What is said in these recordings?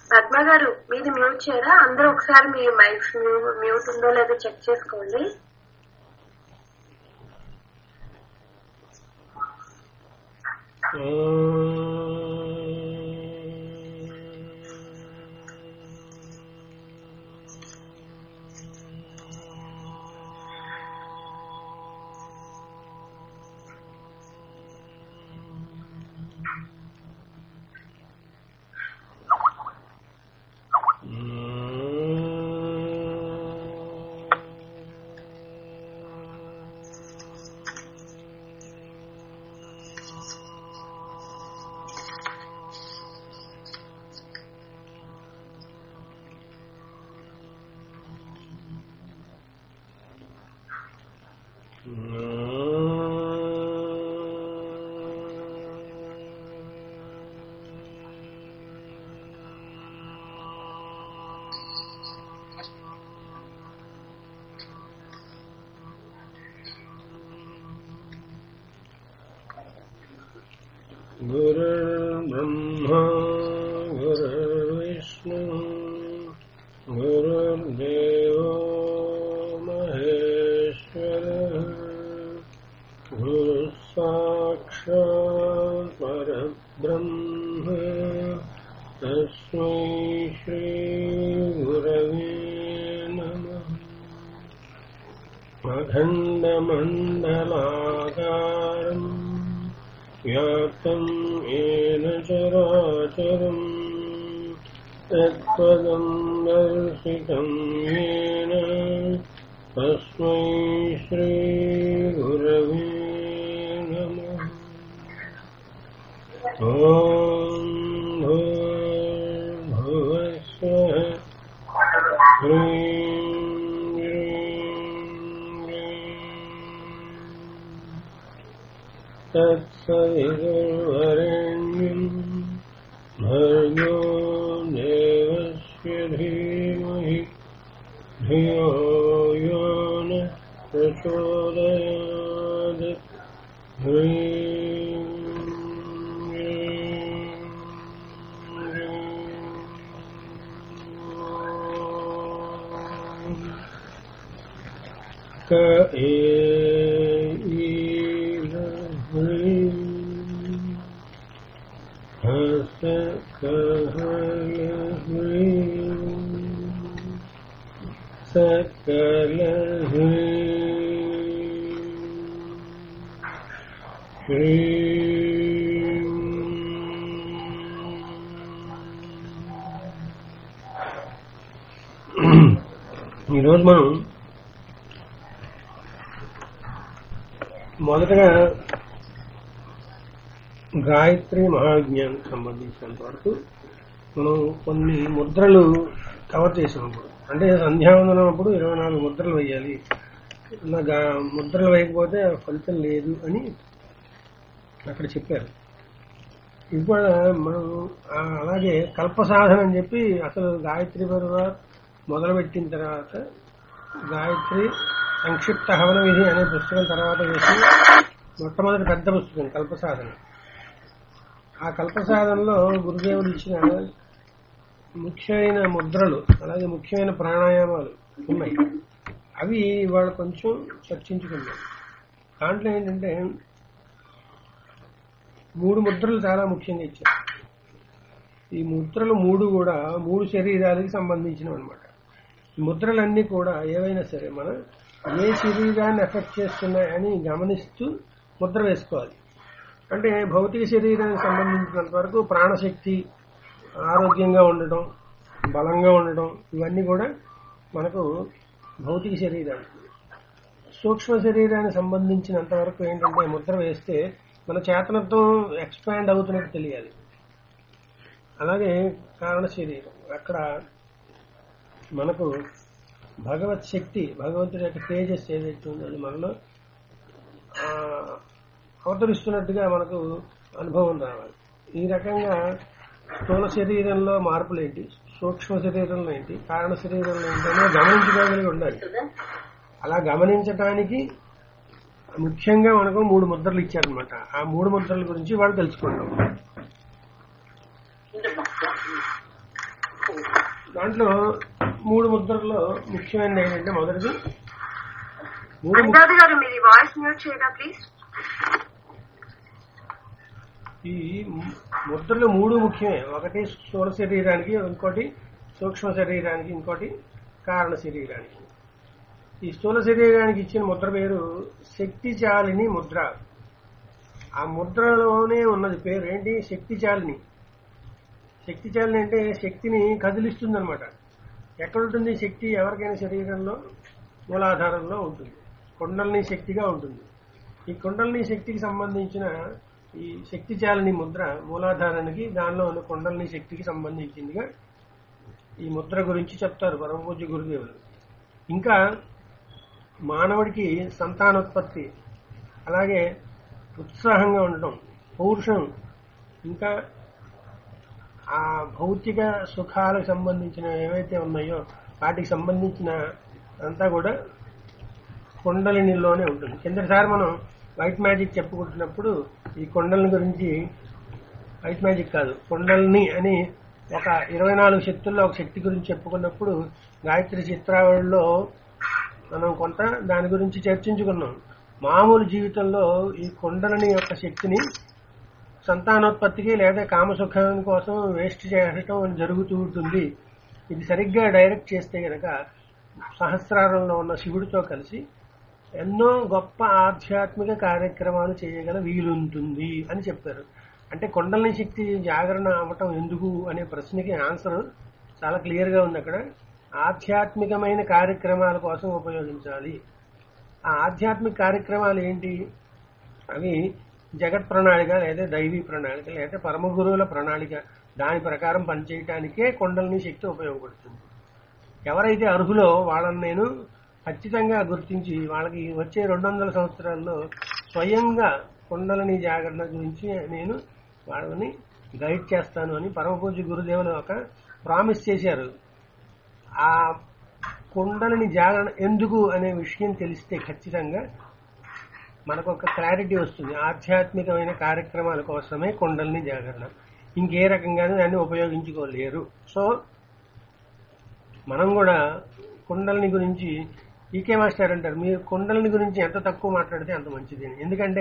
పద్మ గారు మీది మ్యూట్ చేయరా అందరూ ఒకసారి మీ మైక్ మ్యూట్ ఉందో లేదో చెక్ చేసుకోండి गुरुर्ब्रह्मा गुरुर्विष्णु गुरुर्देवो महेश्वरः गुरुः साक्षात् परब्रह्म तस्मै श्रीगुरवे नमः अखण्डमण्डलाकारम् व्याप्तम् येन चराचरम् तत्पदम् दर्शितम् येन तस्मै श्रीगुरवे नमः ॐ भूर्भुवस्वः ह्रीं तत्सवितुर्वरेण्यम् भर्गो देवस्य धीमहि धियो यो न प्रचोदयात् ह्रीं क एह्रीं हस कहलह्रीं सकलह्रीं శ్రీం ఈరోజు మనం మొదటగా గాయత్రి మహాజ్ఞానికి సంబంధించినంత వరకు మనం కొన్ని ముద్రలు కవర్ చేసినప్పుడు అంటే సంధ్యావందనం అప్పుడు ఇరవై నాలుగు ముద్రలు వేయాలి ఇలా గా- ముద్రలు వేయకపోతే ఫలితం లేదు అని అక్కడ చెప్పారు ఇప్పుడు మనం ఆ అలాగే కల్ప సాధన అని చెప్పి అసలు గాయత్రి పర్వ మొదలుపెట్టిన తర్వాత గాయత్రి సంక్షిప్త హవన విధి అనే పుస్తకం తర్వాత వేసి మొట్టమొదటి పెద్ద పుస్తకం కల్ప సాధన ఆ కల్ప సాధనలో గురుదేవుడు ఇచ్చిన ముఖ్యమైన ముద్రలు అలాగే ముఖ్యమైన ప్రాణాయామాలు ఉన్నాయి అవి ఇవాళ కొంచెం చర్చించుకున్నాం దాంట్లో ఏంటంటే మూడు ముద్రలు చాలా ముఖ్యంగా ఇచ్చారు ఈ ముద్రలు మూడు కూడా మూడు శరీరాలకి సంబంధించినవి అనమాట ఈ ముద్రలన్నీ కూడా ఏవైనా సరే మన ఏ శరీరాన్ని ఎఫెక్ట్ చేస్తున్నాయని గమనిస్తూ ముద్ర వేసుకోవాలి అంటే భౌతిక శరీరానికి సంబంధించినంత వరకు ప్రాణశక్తి ఆరోగ్యంగా ఉండటం బలంగా ఉండటం ఇవన్నీ కూడా మనకు భౌతిక శరీరానికి సూక్ష్మ శరీరానికి సంబంధించినంత వరకు ఏంటంటే ముద్ర వేస్తే మన చేతనత్వం ఎక్స్పాండ్ అవుతున్నట్టు తెలియాలి అలాగే కారణ శరీరం అక్కడ మనకు భగవత్ శక్తి భగవంతుడి యొక్క తేజస్ ఏదైతే ఉందో అది మనలో ఆ, అవతరిస్తున్నట్టుగా మనకు అనుభవం రావాలి ఈ రకంగా స్థూల శరీరంలో మార్పులు ఏంటి సూక్ష్మ శరీరంలో ఏంటి కారణ శరీరంలో ఏంటి అనేది గమనించుకోగలిగి ఉండాలి అలా గమనించటానికి ముఖ్యంగా మనకు మూడు ముద్రలు ఇచ్చారనమాట ఆ మూడు ముద్రల గురించి వాళ్ళు తెలుసుకుంటాం దాంట్లో మూడు ముద్రల్లో ముఖ్యమైనది ఏంటంటే మొదటిది మూడు ము- అందాది గారు మీది వాయిస్ మ్యూట్ చేయరా ప్లీజ్ ఈ ముద్రలు మూడు ముఖ్యమే ఒకటి స్థూల శరీరానికి ఇంకోటి సూక్ష్మ శరీరానికి ఇంకోటి కారణ శరీరానికి ఈ స్థూల శరీరానికి ఇచ్చిన ముద్ర పేరు శక్తిచాలిని ముద్ర ఆ ముద్రలోనే ఉన్నది పేరు ఏంటి శక్తిచాలిని శక్తిచాలిని అంటే శక్తిని కదిలిస్తుంది అనమాట ఎక్కడ ఉంటుంది శక్తి ఎవరికైనా శరీరంలో మూలాధారంలో ఉంటుంది కుండలిని శక్తిగా ఉంటుంది ఈ కుండలిని శక్తికి సంబంధించిన ఈ శక్తిచాలిని ముద్ర మూలాధారానికి దానిలో ఉన్న కుండలిని శక్తికి సంబంధించిందిగా ఈ ముద్ర గురించి చెప్తారు పరమపూజ్య గురుదేవులు ఇంకా మానవుడికి సంతానోత్పత్తి అలాగే ఉత్సాహంగా ఉండటం పౌరుషం ఇంకా ఆ భౌతిక సుఖాలకు సంబంధించిన ఏవైతే ఉన్నాయో వాటికి సంబంధించిన అంతా కూడా కుండలినిలోనే ఉంటుంది కిందటిసారి మనం వైట్ మ్యాజిక్ చెప్పుకుంటున్నప్పుడు ఈ కుండలిని గురించి వైట్ మ్యాజిక్ కాదు కుండలిని అని ఒక ఇరవై నాలుగు శక్తుల్లో ఒక శక్తి గురించి చెప్పుకున్నప్పుడు గాయత్రి చిత్రావళిలో మనం కొంత దాని గురించి చర్చించుకున్నాం మామూలు జీవితంలో ఈ కుండలిని యొక్క శక్తిని సంతానోత్పత్తికి లేదా కామసుఖం కోసం వేస్ట్ చేయడం జరుగుతూ ఉంటుంది ఇది సరిగ్గా డైరెక్ట్ చేస్తే గనక సహస్రారంలో ఉన్న శివుడితో కలిసి ఎన్నో గొప్ప ఆధ్యాత్మిక కార్యక్రమాలు చేయగల వీలుంటుంది అని చెప్పారు అంటే కొండలని శక్తి జాగరణ అవ్వటం ఎందుకు అనే ప్రశ్నకి ఆన్సర్ చాలా క్లియర్ గా ఉంది అక్కడ ఆధ్యాత్మికమైన కార్యక్రమాల కోసం ఉపయోగించాలి ఆ ఆధ్యాత్మిక కార్యక్రమాలు ఏంటి అవి జగత్ ప్రణాళిక లేదా దైవీ ప్రణాళిక లేదా పరమ గురువుల ప్రణాళిక దాని ప్రకారం పనిచేయటానికే కొండలని శక్తి ఉపయోగపడుతుంది ఎవరైతే అర్హులో వాళ్ళని నేను ఖచ్చితంగా గుర్తించి వాళ్ళకి వచ్చే రెండు వందల సంవత్సరాల్లో స్వయంగా కుండలని జాగరణ గురించి నేను వాళ్ళని గైడ్ చేస్తాను అని పరమపూజ్య గురుదేవులు ఒక ప్రామిస్ చేశారు ఆ కుండలని జాగరణ ఎందుకు అనే విషయం తెలిస్తే ఖచ్చితంగా మనకు ఒక క్లారిటీ వస్తుంది ఆధ్యాత్మికమైన కార్యక్రమాల కోసమే కుండలిని జాగరణ ఇంకే రకంగానూ దాన్ని ఉపయోగించుకోలేరు సో మనం కూడా కుండలిని గురించి ఈకే మాస్టర్ అంటారు మీరు కుండలిని గురించి ఎంత తక్కువ మాట్లాడితే అంత మంచిది అని ఎందుకంటే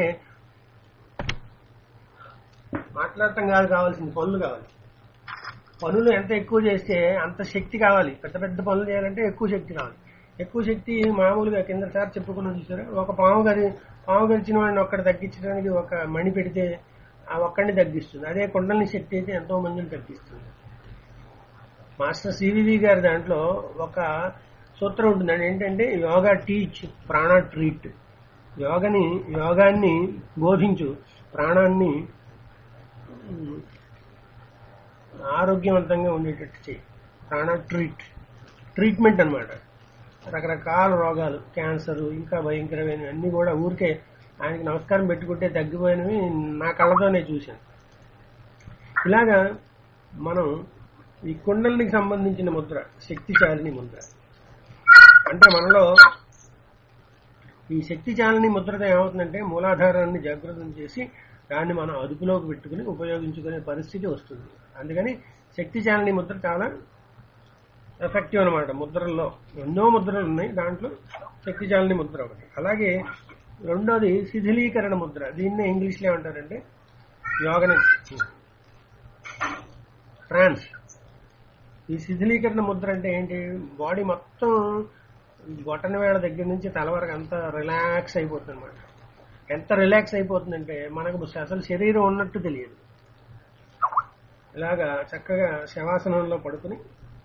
మాట్లాడటం కాదు కావాల్సింది పనులు కావాలి పనులు ఎంత ఎక్కువ చేస్తే అంత శక్తి కావాలి పెద్ద పెద్ద పనులు చేయాలంటే ఎక్కువ శక్తి కావాలి ఎక్కువ శక్తి మామూలుగా కింద సార్ చెప్పుకున్నాం చూసారా ఒక పాము గది పాము గడిచిన వాడిని ఒక్కటి తగ్గించడానికి ఒక మణి పెడితే ఆ ఒక్కడిని తగ్గిస్తుంది అదే కుండలిని శక్తి అయితే ఎంతో మందిని తగ్గిస్తుంది మాస్టర్ సివివి గారి దాంట్లో ఒక సూత్రం ఉంటుందండి ఏంటంటే యోగా టీచ్ ప్రాణ ట్రీట్ యోగని యోగాన్ని బోధించు ప్రాణాన్ని ఉమ్, ఆరోగ్యవంతంగా ఉండేటట్టు చేయి ప్రాణ ట్రీట్ ట్రీట్మెంట్ అన్నమాట రకరకాల రోగాలు క్యాన్సర్ ఇంకా భయంకరమైనవి అన్ని కూడా ఊరికే ఆయనకి నమస్కారం పెట్టుకుంటే తగ్గిపోయినవి నా కళ్ళతోనే చూశాను ఇలాగా మనం ఈ కుండలికి సంబంధించిన ముద్ర శక్తిశాలిని ముద్ర అంటే మనలో ఈ శక్తిశాలిని ముద్రతో ఏమవుతుందంటే మూలాధారాన్ని జాగృతం చేసి దాన్ని మనం అదుపులోకి పెట్టుకుని ఉపయోగించుకునే పరిస్థితి వస్తుంది అందుకని శక్తిశాలిని ముద్ర చాలా ఎఫెక్టివ్ అనమాట ముద్రల్లో ఎన్నో ముద్రలు ఉన్నాయి దాంట్లో శక్తిశాలిని ముద్ర ఒకటి అలాగే రెండోది శిథిలీకరణ ముద్ర దీన్నే ఇంగ్లీష్లో ఏమంటారంటే యోగని ట్రాన్స్ ఈ శిథిలీకరణ ముద్ర అంటే ఏంటి బాడీ మొత్తం బొటన వేళ దగ్గర నుంచి తల వరకు అంతా రిలాక్స్ అయిపోతుంది అనమాట ఎంత రిలాక్స్ అయిపోతుందంటే మనకు అసలు శరీరం ఉన్నట్టు తెలియదు ఇలాగా చక్కగా శవాసనంలో పడుకుని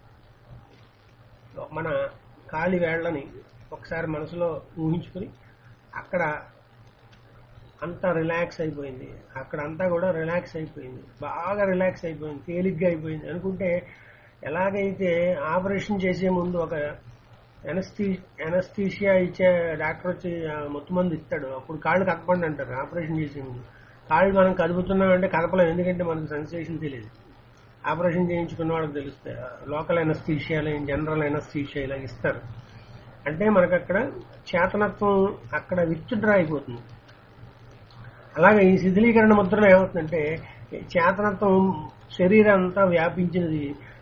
మన కాలి వేళ్లని ఒకసారి మనసులో ఊహించుకుని అక్కడ అంతా రిలాక్స్ అయిపోయింది అక్కడ అంతా కూడా రిలాక్స్ అయిపోయింది బాగా రిలాక్స్ అయిపోయింది తేలిగ్గా అయిపోయింది అనుకుంటే ఎలాగైతే ఆపరేషన్ చేసే ముందు ఒక ఎనస్థీ ఎనస్థీషియా ఇచ్చే డాక్టర్ వచ్చి ఆ మొత్తం మంది ఇస్తాడు అప్పుడు కాళ్ళు కదపండి అంటారు ఆపరేషన్ చేసే ముందు కాళ్ళు మనం కదుపుతున్నామంటే కదపలేం ఎందుకంటే మనకు సెన్సేషన్ తెలియదు ఆపరేషన్ చేయించుకున్న వాళ్ళకి తెలుస్తాయి లోకల్ ఎనస్థీషియాలు జనరల్ ఎనస్థీషియా ఇలా ఇస్తారు అంటే మనకు అక్కడ చేతనత్వం అక్కడ విత్డ్రా అయిపోతుంది అలాగే ఈ శిథిలీకరణ ముద్రలో ఏమవుతుందంటే చేతనత్వం శరీరం అంతా వ్యాపించినది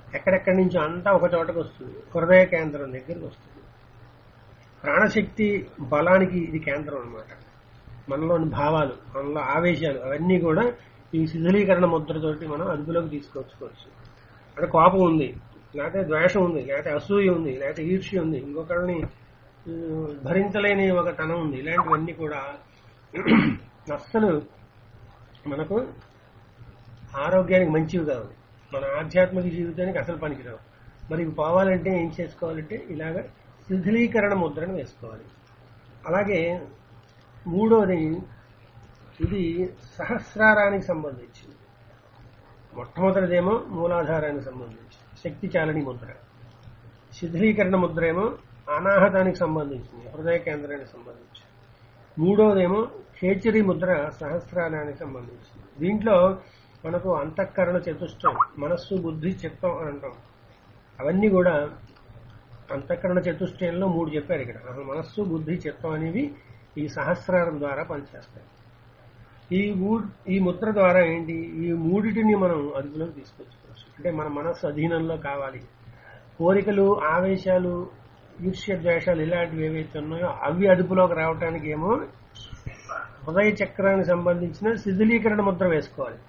ఎక్కడెక్కడి నుంచో అంతా ఒక చోటకు వస్తుంది హృదయ కేంద్రం దగ్గరికి వస్తుంది ప్రాణశక్తి బలానికి ఇది కేంద్రం అన్నమాట మనలోని భావాలు మనలో ఆవేశాలు అవన్నీ కూడా ఈ శిథిలీకరణ ముద్రతోటి మనం అదుపులోకి తీసుకొచ్చుకోవచ్చు అంటే కోపం ఉంది లేకపోతే ద్వేషం ఉంది లేకపోతే అసూయ ఉంది లేకపోతే ఈర్ష్య ఉంది ఇంకొకరిని ఆ, భరించలేని ఒక తనం ఉంది ఇలాంటివన్నీ కూడా అస్సలు మనకు ఆరోగ్యానికి మంచివి కావు మన ఆధ్యాత్మిక జీవితానికి అసలు పనికిరావు మరి ఇవి పోవాలంటే ఏం చేసుకోవాలంటే ఇలాగ శిథిలీకరణ ముద్రను వేసుకోవాలి అలాగే మూడోది ఇది సహస్రారానికి సంబంధించింది మొట్టమొదటిదేమో మూలాధారానికి సంబంధించి శక్తి చాలని ముద్ర శిథిలీకరణ ముద్ర ఏమో అనాహతానికి సంబంధించింది హృదయ కేంద్రానికి సంబంధించి మూడోదేమో ఖేచరి ముద్ర సహస్రారానికి సంబంధించింది దీంట్లో మనకు అంతఃకరణ చతుష్టయం మనస్సు బుద్ధి చిత్తం అని అంటాం అవన్నీ కూడా అంతఃకరణ చతుష్టయంలో మూడు చెప్పారు ఇక్కడ అసలు మనస్సు బుద్ధి చిత్తం అనేవి ఈ సహస్రారం ద్వారా పనిచేస్తాయి ఈ మూ- ఈ ముద్ర ద్వారా ఏంటి ఈ మూడిటిని మనం అదుపులోకి తీసుకొచ్చుకోవచ్చు అంటే మన మనస్సు అధీనంలో కావాలి కోరికలు ఆవేశాలు ఈర్ష్య ద్వేషాలు ఇలాంటివి ఏవైతే ఉన్నాయో అవి అదుపులోకి రావటానికి ఏమో హృదయ చక్రానికి సంబంధించిన శిథిలీకరణ ముద్ర వేసుకోవాలి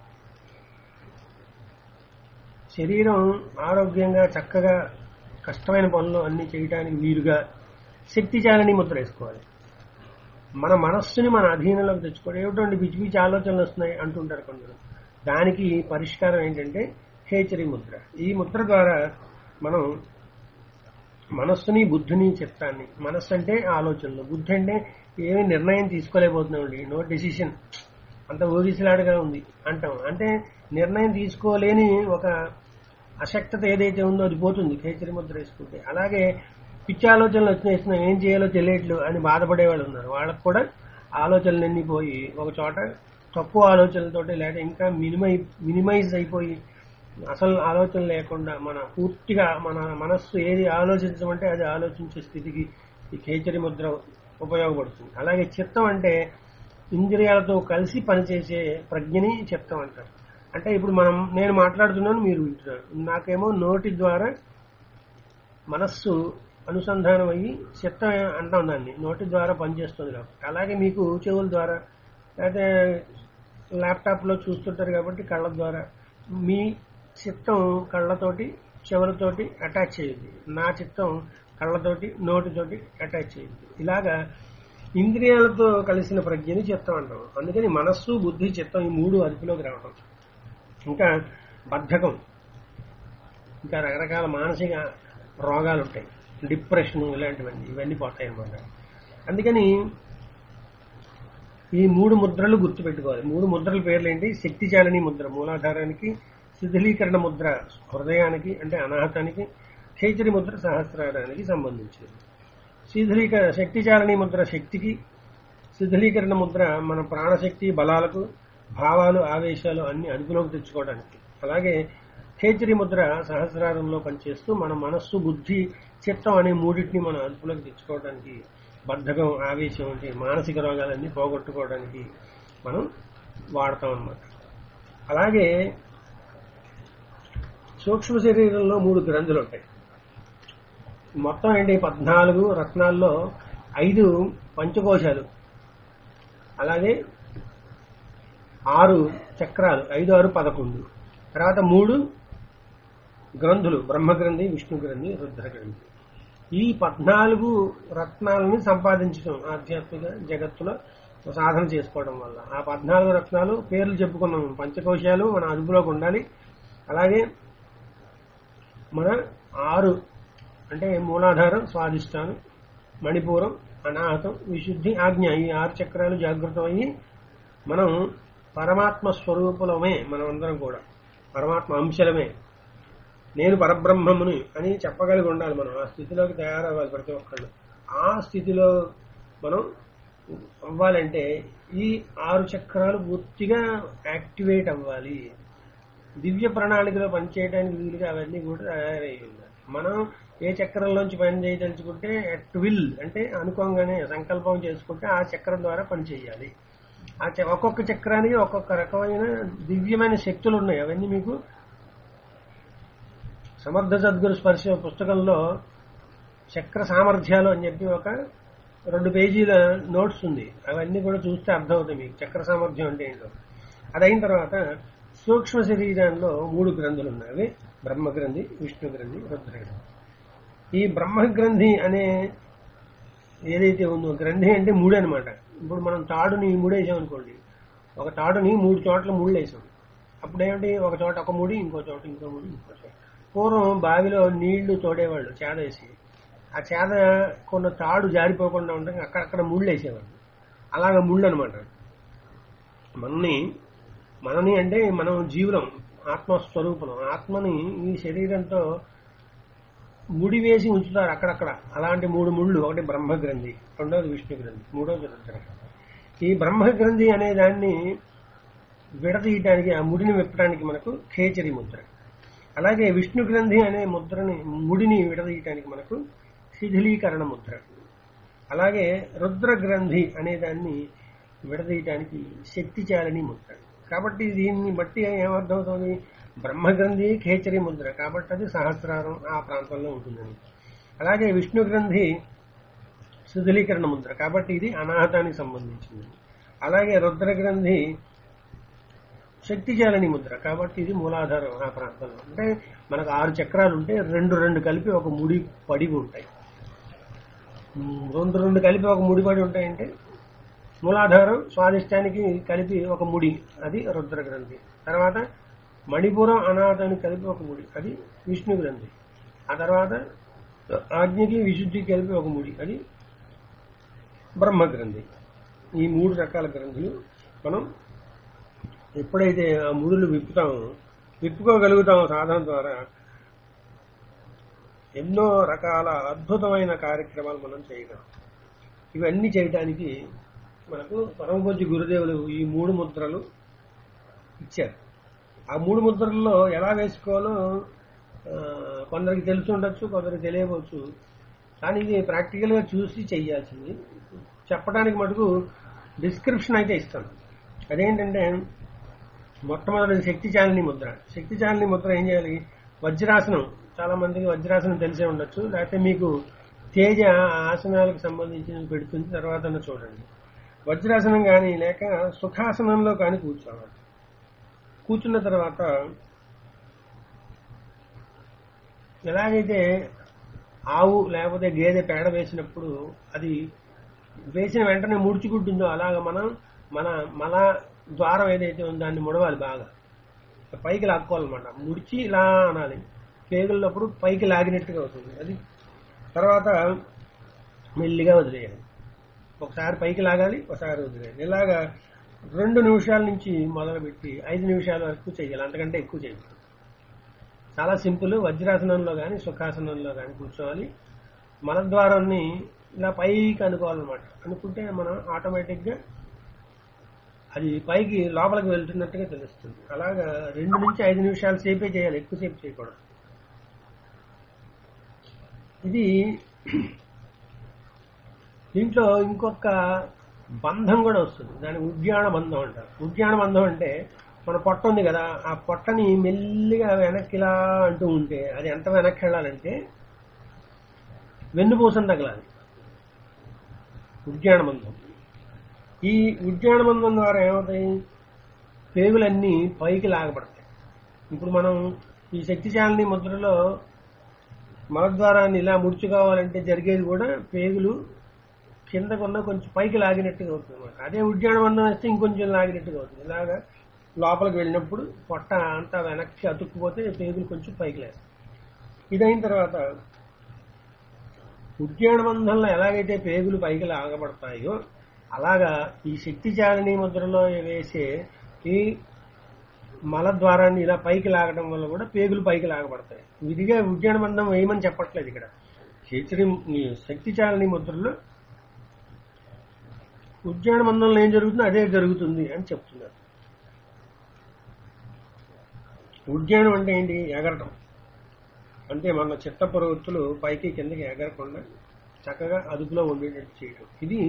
శరీరం ఆరోగ్యంగా చక్కగా కష్టమైన పనులు అన్ని చేయడానికి వీలుగా శక్తి చాలని ముద్ర వేసుకోవాలి మన మనస్సుని మన అధీనంలోకి తెచ్చుకోవడం ఏమిటండి పిచ్చి పిచ్చి ఆలోచనలు వస్తున్నాయి అంటుంటారు కొందరు దానికి పరిష్కారం ఏంటంటే హేచరి ముద్ర ఈ ముద్ర ద్వారా మనం మనస్సుని బుద్ధిని చిత్తాన్ని మనస్సు అంటే ఆలోచనలు బుద్ధి అంటే ఏమీ నిర్ణయం తీసుకోలేకపోతున్నామండి నో డెసిషన్ అంత ఊగిసలాడుగా ఉంది అంటాం అంటే నిర్ణయం తీసుకోలేని ఒక అశక్తత ఏదైతే ఉందో అది పోతుంది కేచరి ముద్ర వేసుకుంటే అలాగే పిచ్చి ఆలోచనలు వచ్చినాయి ఏం చేయాలో తెలియట్లు అని బాధపడే వాళ్ళు ఉన్నారు వాళ్ళకు కూడా ఆలోచనలన్నీ పోయి ఒక చోట తక్కువ ఆలోచనలతోటి లేదా ఇంకా మినిమై మినిమైజ్ అయిపోయి అసలు ఆలోచన లేకుండా మన పూర్తిగా మన మనస్సు ఏది ఆలోచించమంటే అది ఆలోచించే స్థితికి ఈ కేచరి ముద్ర ఉపయోగపడుతుంది అలాగే చిత్తం అంటే ఇంద్రియాలతో కలిసి పనిచేసే ప్రజ్ఞని చిత్తం అంటారు అంటే ఇప్పుడు మనం నేను మాట్లాడుతున్నాను మీరు వింటున్నారు నాకేమో నోటి ద్వారా మనస్సు అనుసంధానం అయ్యి చిత్తం అంటాం దాన్ని నోటి ద్వారా పనిచేస్తుంది కాబట్టి అలాగే మీకు చెవుల ద్వారా లేకపోతే ల్యాప్టాప్లో చూస్తుంటారు కాబట్టి కళ్ళ ద్వారా మీ చిత్తం కళ్ళతోటి చెవులతోటి అటాచ్ చేయండి నా చిత్తం కళ్ళతోటి నోటితోటి అటాచ్ చేయండి ఇలాగా ఇంద్రియాలతో కలిసిన ప్రజ్ఞని చిత్తం అంటాం అందుకని మనస్సు బుద్ధి చిత్తం ఈ మూడు అదుపులోకి రావడం ఇంకా బద్ధకం ఇంకా రకరకాల మానసిక రోగాలు ఉంటాయి డిప్రెషన్ ఇలాంటివన్నీ ఇవన్నీ పోతాయి అన్నమాట అందుకని ఈ మూడు ముద్రలు గుర్తుపెట్టుకోవాలి మూడు ముద్రల పేర్లు ఏంటి శక్తి చాలని ముద్ర మూలాధారానికి శిథిలీకరణ ముద్ర హృదయానికి అంటే అనాహతానికి ఖేచరి ముద్ర సహస్రారానికి సంబంధించింది శిథిలీక శక్తి చాలని ముద్ర శక్తికి శిథిలీకరణ ముద్ర మన ప్రాణశక్తి బలాలకు భావాలు ఆవేశాలు అన్ని అదుపులోకి తెచ్చుకోవడానికి అలాగే ఖేచరి ముద్ర సహస్రారంలో పనిచేస్తూ మన మనస్సు బుద్ధి చిత్తం అనే మూడింటిని మనం అదుపులోకి తెచ్చుకోవడానికి బద్ధకం ఆవేశం వంటి మానసిక రోగాలన్నీ పోగొట్టుకోవడానికి మనం వాడతాం అన్నమాట అలాగే సూక్ష్మ శరీరంలో మూడు గ్రంథులు ఉంటాయి మొత్తం ఏంటి పద్నాలుగు రత్నాల్లో ఐదు పంచకోశాలు అలాగే ఆరు చక్రాలు ఐదు ఆరు పదకొండు తర్వాత మూడు గ్రంథులు బ్రహ్మగ్రంథి విష్ణు గ్రంథి రుద్ర గ్రంథి ఈ పద్నాలుగు రత్నాలని సంపాదించడం ఆధ్యాత్మిక జగత్తులో సాధన చేసుకోవడం వల్ల ఆ పద్నాలుగు రత్నాలు పేర్లు చెప్పుకున్నాం పంచకోశాలు మన అదుపులోకి ఉండాలి అలాగే మన ఆరు అంటే మూలాధారం స్వాధిష్టానం మణిపూరం అనాహతం విశుద్ధి ఆజ్ఞ ఈ ఆరు చక్రాలు జాగృతం అయ్యి మనం పరమాత్మ స్వరూపులమే మనం అందరం కూడా పరమాత్మ అంశలమే నేను పరబ్రహ్మముని అని చెప్పగలిగి ఉండాలి మనం ఆ స్థితిలోకి తయారవ్వాలి ప్రతి ఒక్కళ్ళు ఆ స్థితిలో మనం అవ్వాలంటే ఈ ఆరు చక్రాలు పూర్తిగా యాక్టివేట్ అవ్వాలి దివ్య ప్రణాళికలో పనిచేయడానికి వీలుగా అవన్నీ కూడా తయారై ఉండాలి మనం ఏ చక్రంలోంచి పని చేయదలుచుకుంటే అట్ విల్ అంటే అనుకోగానే సంకల్పం చేసుకుంటే ఆ చక్రం ద్వారా పని చేయాలి ఆ చ- ఒక్కొక్క చక్రానికి ఒక్కొక్క రకమైన దివ్యమైన శక్తులు ఉన్నాయి అవన్నీ మీకు సమర్థ సద్గురు స్పర్శ పుస్తకంలో చక్ర సామర్థ్యాలు అని చెప్పి ఒక రెండు పేజీల నోట్స్ ఉంది అవన్నీ కూడా చూస్తే అర్థమవుతాయి మీకు చక్ర సామర్థ్యం అంటే ఏంటో అది అయిన తర్వాత సూక్ష్మ శరీరంలో మూడు గ్రంథులు ఉన్నాయి అవి బ్రహ్మగ్రంథి విష్ణు గ్రంథి రుద్రగ్రంథి ఈ బ్రహ్మగ్రంథి అనే ఏదైతే ఉందో గ్రంథి అంటే మూడు అనమాట ఇప్పుడు మనం తాడుని మూడేసాం అనుకోండి ఒక తాడుని మూడు చోట్ల ముళ్ళు వేసాం అప్పుడు ఏమిటి ఒక చోట ఒక ముడి ఇంకో చోట ఇంకో ముడి ఇంకో చోట పూర్వం బావిలో నీళ్లు తోడేవాళ్ళు చేదేసి ఆ చేద కొన్న తాడు జారిపోకుండా ఉంటే అక్కడక్కడ ముళ్ళు వేసేవాళ్ళు అలాగ ముళ్ళు అనమాట మనని మనని అంటే మనం జీవులం ఆత్మస్వరూపం ఆత్మని ఈ శరీరంతో ముడి వేసి ఉంచుతారు అక్కడక్కడ అలాంటి మూడు ముళ్ళు ఒకటి బ్రహ్మగ్రంథి రెండోది విష్ణు గ్రంథి మూడోది రుద్ర ఈ బ్రహ్మగ్రంథి అనే దాన్ని విడదీయటానికి ఆ ముడిని విప్పడానికి మనకు ఖేచరి ముద్ర అలాగే విష్ణు గ్రంథి అనే ముద్రని ముడిని విడదీయటానికి మనకు శిథిలీకరణ ముద్ర అలాగే రుద్ర గ్రంథి అనే దాన్ని విడదీయటానికి శక్తి చాలని ముద్ర కాబట్టి దీన్ని బట్టి ఏమర్థమవుతుంది బ్రహ్మగ్రంథి ఖేచరి ముద్ర కాబట్టి అది సహస్రారం ఆ ప్రాంతంలో ఉంటుందని అలాగే విష్ణు గ్రంథి శిథిలీకరణ ముద్ర కాబట్టి ఇది అనాహతానికి సంబంధించింది అలాగే రుద్ర గ్రంథి శక్తిజాలని ముద్ర కాబట్టి ఇది మూలాధారం ఆ ప్రాంతంలో అంటే మనకు ఆరు చక్రాలు ఉంటే రెండు రెండు కలిపి ఒక ముడి పడి ఉంటాయి ఉమ్, రెండు రెండు కలిపి ఒక ముడి పడి ఉంటాయంటే మూలాధారం స్వాదిష్టానికి కలిపి ఒక ముడి అది రుద్ర గ్రంథి తర్వాత మణిపురం అనాథానికి కలిపి ఒక ముడి అది విష్ణు గ్రంథి ఆ తర్వాత ఆజ్ఞకి విశుద్ధికి కలిపి ఒక ముడి అది బ్రహ్మ గ్రంథి ఈ మూడు రకాల గ్రంథులు మనం ఎప్పుడైతే ఆ ముడులు విప్పుతామో విప్పుకోగలుగుతామో సాధన ద్వారా ఎన్నో రకాల అద్భుతమైన కార్యక్రమాలు మనం చేయగలం ఇవన్నీ చేయటానికి మనకు పరమపూజ్య గురుదేవులు ఈ మూడు ముద్రలు ఇచ్చారు ఆ మూడు ముద్రల్లో ఎలా వేసుకోవాలో ఆ, కొందరికి తెలిసి ఉండొచ్చు కొందరికి తెలియవచ్చు కానీ ఇది ప్రాక్టికల్ గా చూసి చెయ్యాల్సింది చెప్పడానికి మటుకు డిస్క్రిప్షన్ అయితే ఇస్తాను అదేంటంటే మొట్టమొదటి శక్తి చాలిని ముద్ర శక్తి చాలిని ముద్ర ఏం చేయాలి వజ్రాసనం చాలా మందికి వజ్రాసనం తెలిసే ఉండొచ్చు లేకపోతే మీకు తేజ ఆసనాలకు సంబంధించిన పెడుతుంది తర్వాత చూడండి వజ్రాసనం కానీ లేక సుఖాసనంలో కానీ కూర్చోవాలి కూర్చున్న తర్వాత ఎలాగైతే ఆవు లేకపోతే గేదె పేడ వేసినప్పుడు అది వేసిన వెంటనే ముడుచుకుంటుందో అలాగ మనం మన మల ద్వారం ఏదైతే ఉందో దాన్ని ముడవాలి బాగా పైకి లాక్కోవాలన్నమాట ముడిచి ఇలా అనాలి పేగులప్పుడు పైకి లాగినట్టుగా అవుతుంది అది తర్వాత మెల్లిగా వదిలేయాలి ఒకసారి పైకి లాగాలి ఒకసారి వదిలేయాలి ఇలాగా రెండు నిమిషాల నుంచి మొదలుపెట్టి ఐదు నిమిషాల వరకు చేయాలి అంతకంటే ఎక్కువ చేయాలి చాలా సింపుల్ వజ్రాసనంలో కానీ సుఖాసనంలో కానీ కూర్చోవాలి మలద్వారాన్ని ఇలా పైకి అనుకోవాలన్నమాట అనుకుంటే మనం ఆటోమేటిక్ గా అది పైకి లోపలికి వెళ్తున్నట్టుగా తెలుస్తుంది అలాగా రెండు నుంచి ఐదు నిమిషాల సేపే చేయాలి ఎక్కువసేపు చేయకూడదు ఇది దీంట్లో ఇంకొక బంధం కూడా వస్తుంది దాని ఉద్యాన బంధం అంటారు ఉద్యాన బంధం అంటే మన పొట్ట ఉంది కదా ఆ పొట్టని మెల్లిగా వెనక్కి ఇలా అంటూ ఉంటే అది ఎంత వెనక్కి వెళ్ళాలంటే వెన్నుపూసం తగలాలి ఉద్యాన బంధం ఈ ఉద్యాన బంధం ద్వారా ఏమవుతాయి పేగులన్నీ పైకి లాగబడతాయి ఇప్పుడు మనం ఈ శక్తిశాలిని ముద్రలో మలద్వారాన్ని ఇలా ముడుచుకోవాలంటే జరిగేది కూడా పేగులు కిందకున్న కొంచెం పైకి లాగినట్టుగా అవుతుంది అనమాట అదే ఉద్యాన బంధం వేస్తే ఇంకొంచెం లాగినట్టుగా అవుతుంది ఇలాగా లోపలికి వెళ్ళినప్పుడు పొట్ట అంతా వెనక్కి అతుక్కుపోతే పేగులు కొంచెం పైకి లేస్తాయి ఇదైన తర్వాత ఉద్యాన బంధంలో ఎలాగైతే పేగులు పైకి లాగబడతాయో అలాగా ఈ శక్తి చాలని ముద్రలో వేసే ఈ మలద్వారాన్ని ఇలా పైకి లాగడం వల్ల కూడా పేగులు పైకి లాగబడతాయి విధిగా ఉద్యాన బంధం వేయమని చెప్పట్లేదు ఇక్కడ శక్తి శక్తి చాలని ముద్రలో ఉద్యాన బంధంలో ఏం జరుగుతుందో అదే జరుగుతుంది అని చెప్తున్నారు ఉద్యానం అంటే ఏంటి ఎగరటం అంటే మన చిత్త ప్రవృత్తులు పైకి కిందకి ఎగరకుండా చక్కగా అదుపులో ఉండేటట్టు చేయటం ఇది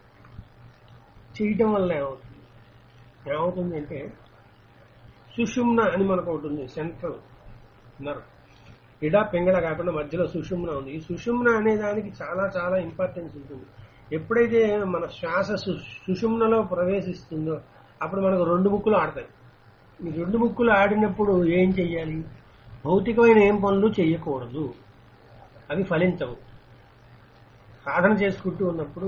చేయటం వల్ల ఏమవుతుంది ఏమవుతుంది అంటే సుషుమ్న అని మనకు ఒకటి ఉంది సెంట్రల్ నర్వ్ ఇడా పింగళ కాకుండా మధ్యలో సుషుమ్న ఉంది ఈ సుషుమ్న అనే దానికి చాలా చాలా ఇంపార్టెన్స్ ఉంటుంది ఎప్పుడైతే మన శ్వాస సు- సుషుమ్నలో ప్రవేశిస్తుందో అప్పుడు మనకు రెండు ముక్కులు ఆడతాయి ఈ రెండు ముక్కులు ఆడినప్పుడు ఏం చెయ్యాలి భౌతికమైన ఏం పనులు చెయ్యకూడదు అవి ఫలించవు సాధన చేసుకుంటూ ఉన్నప్పుడు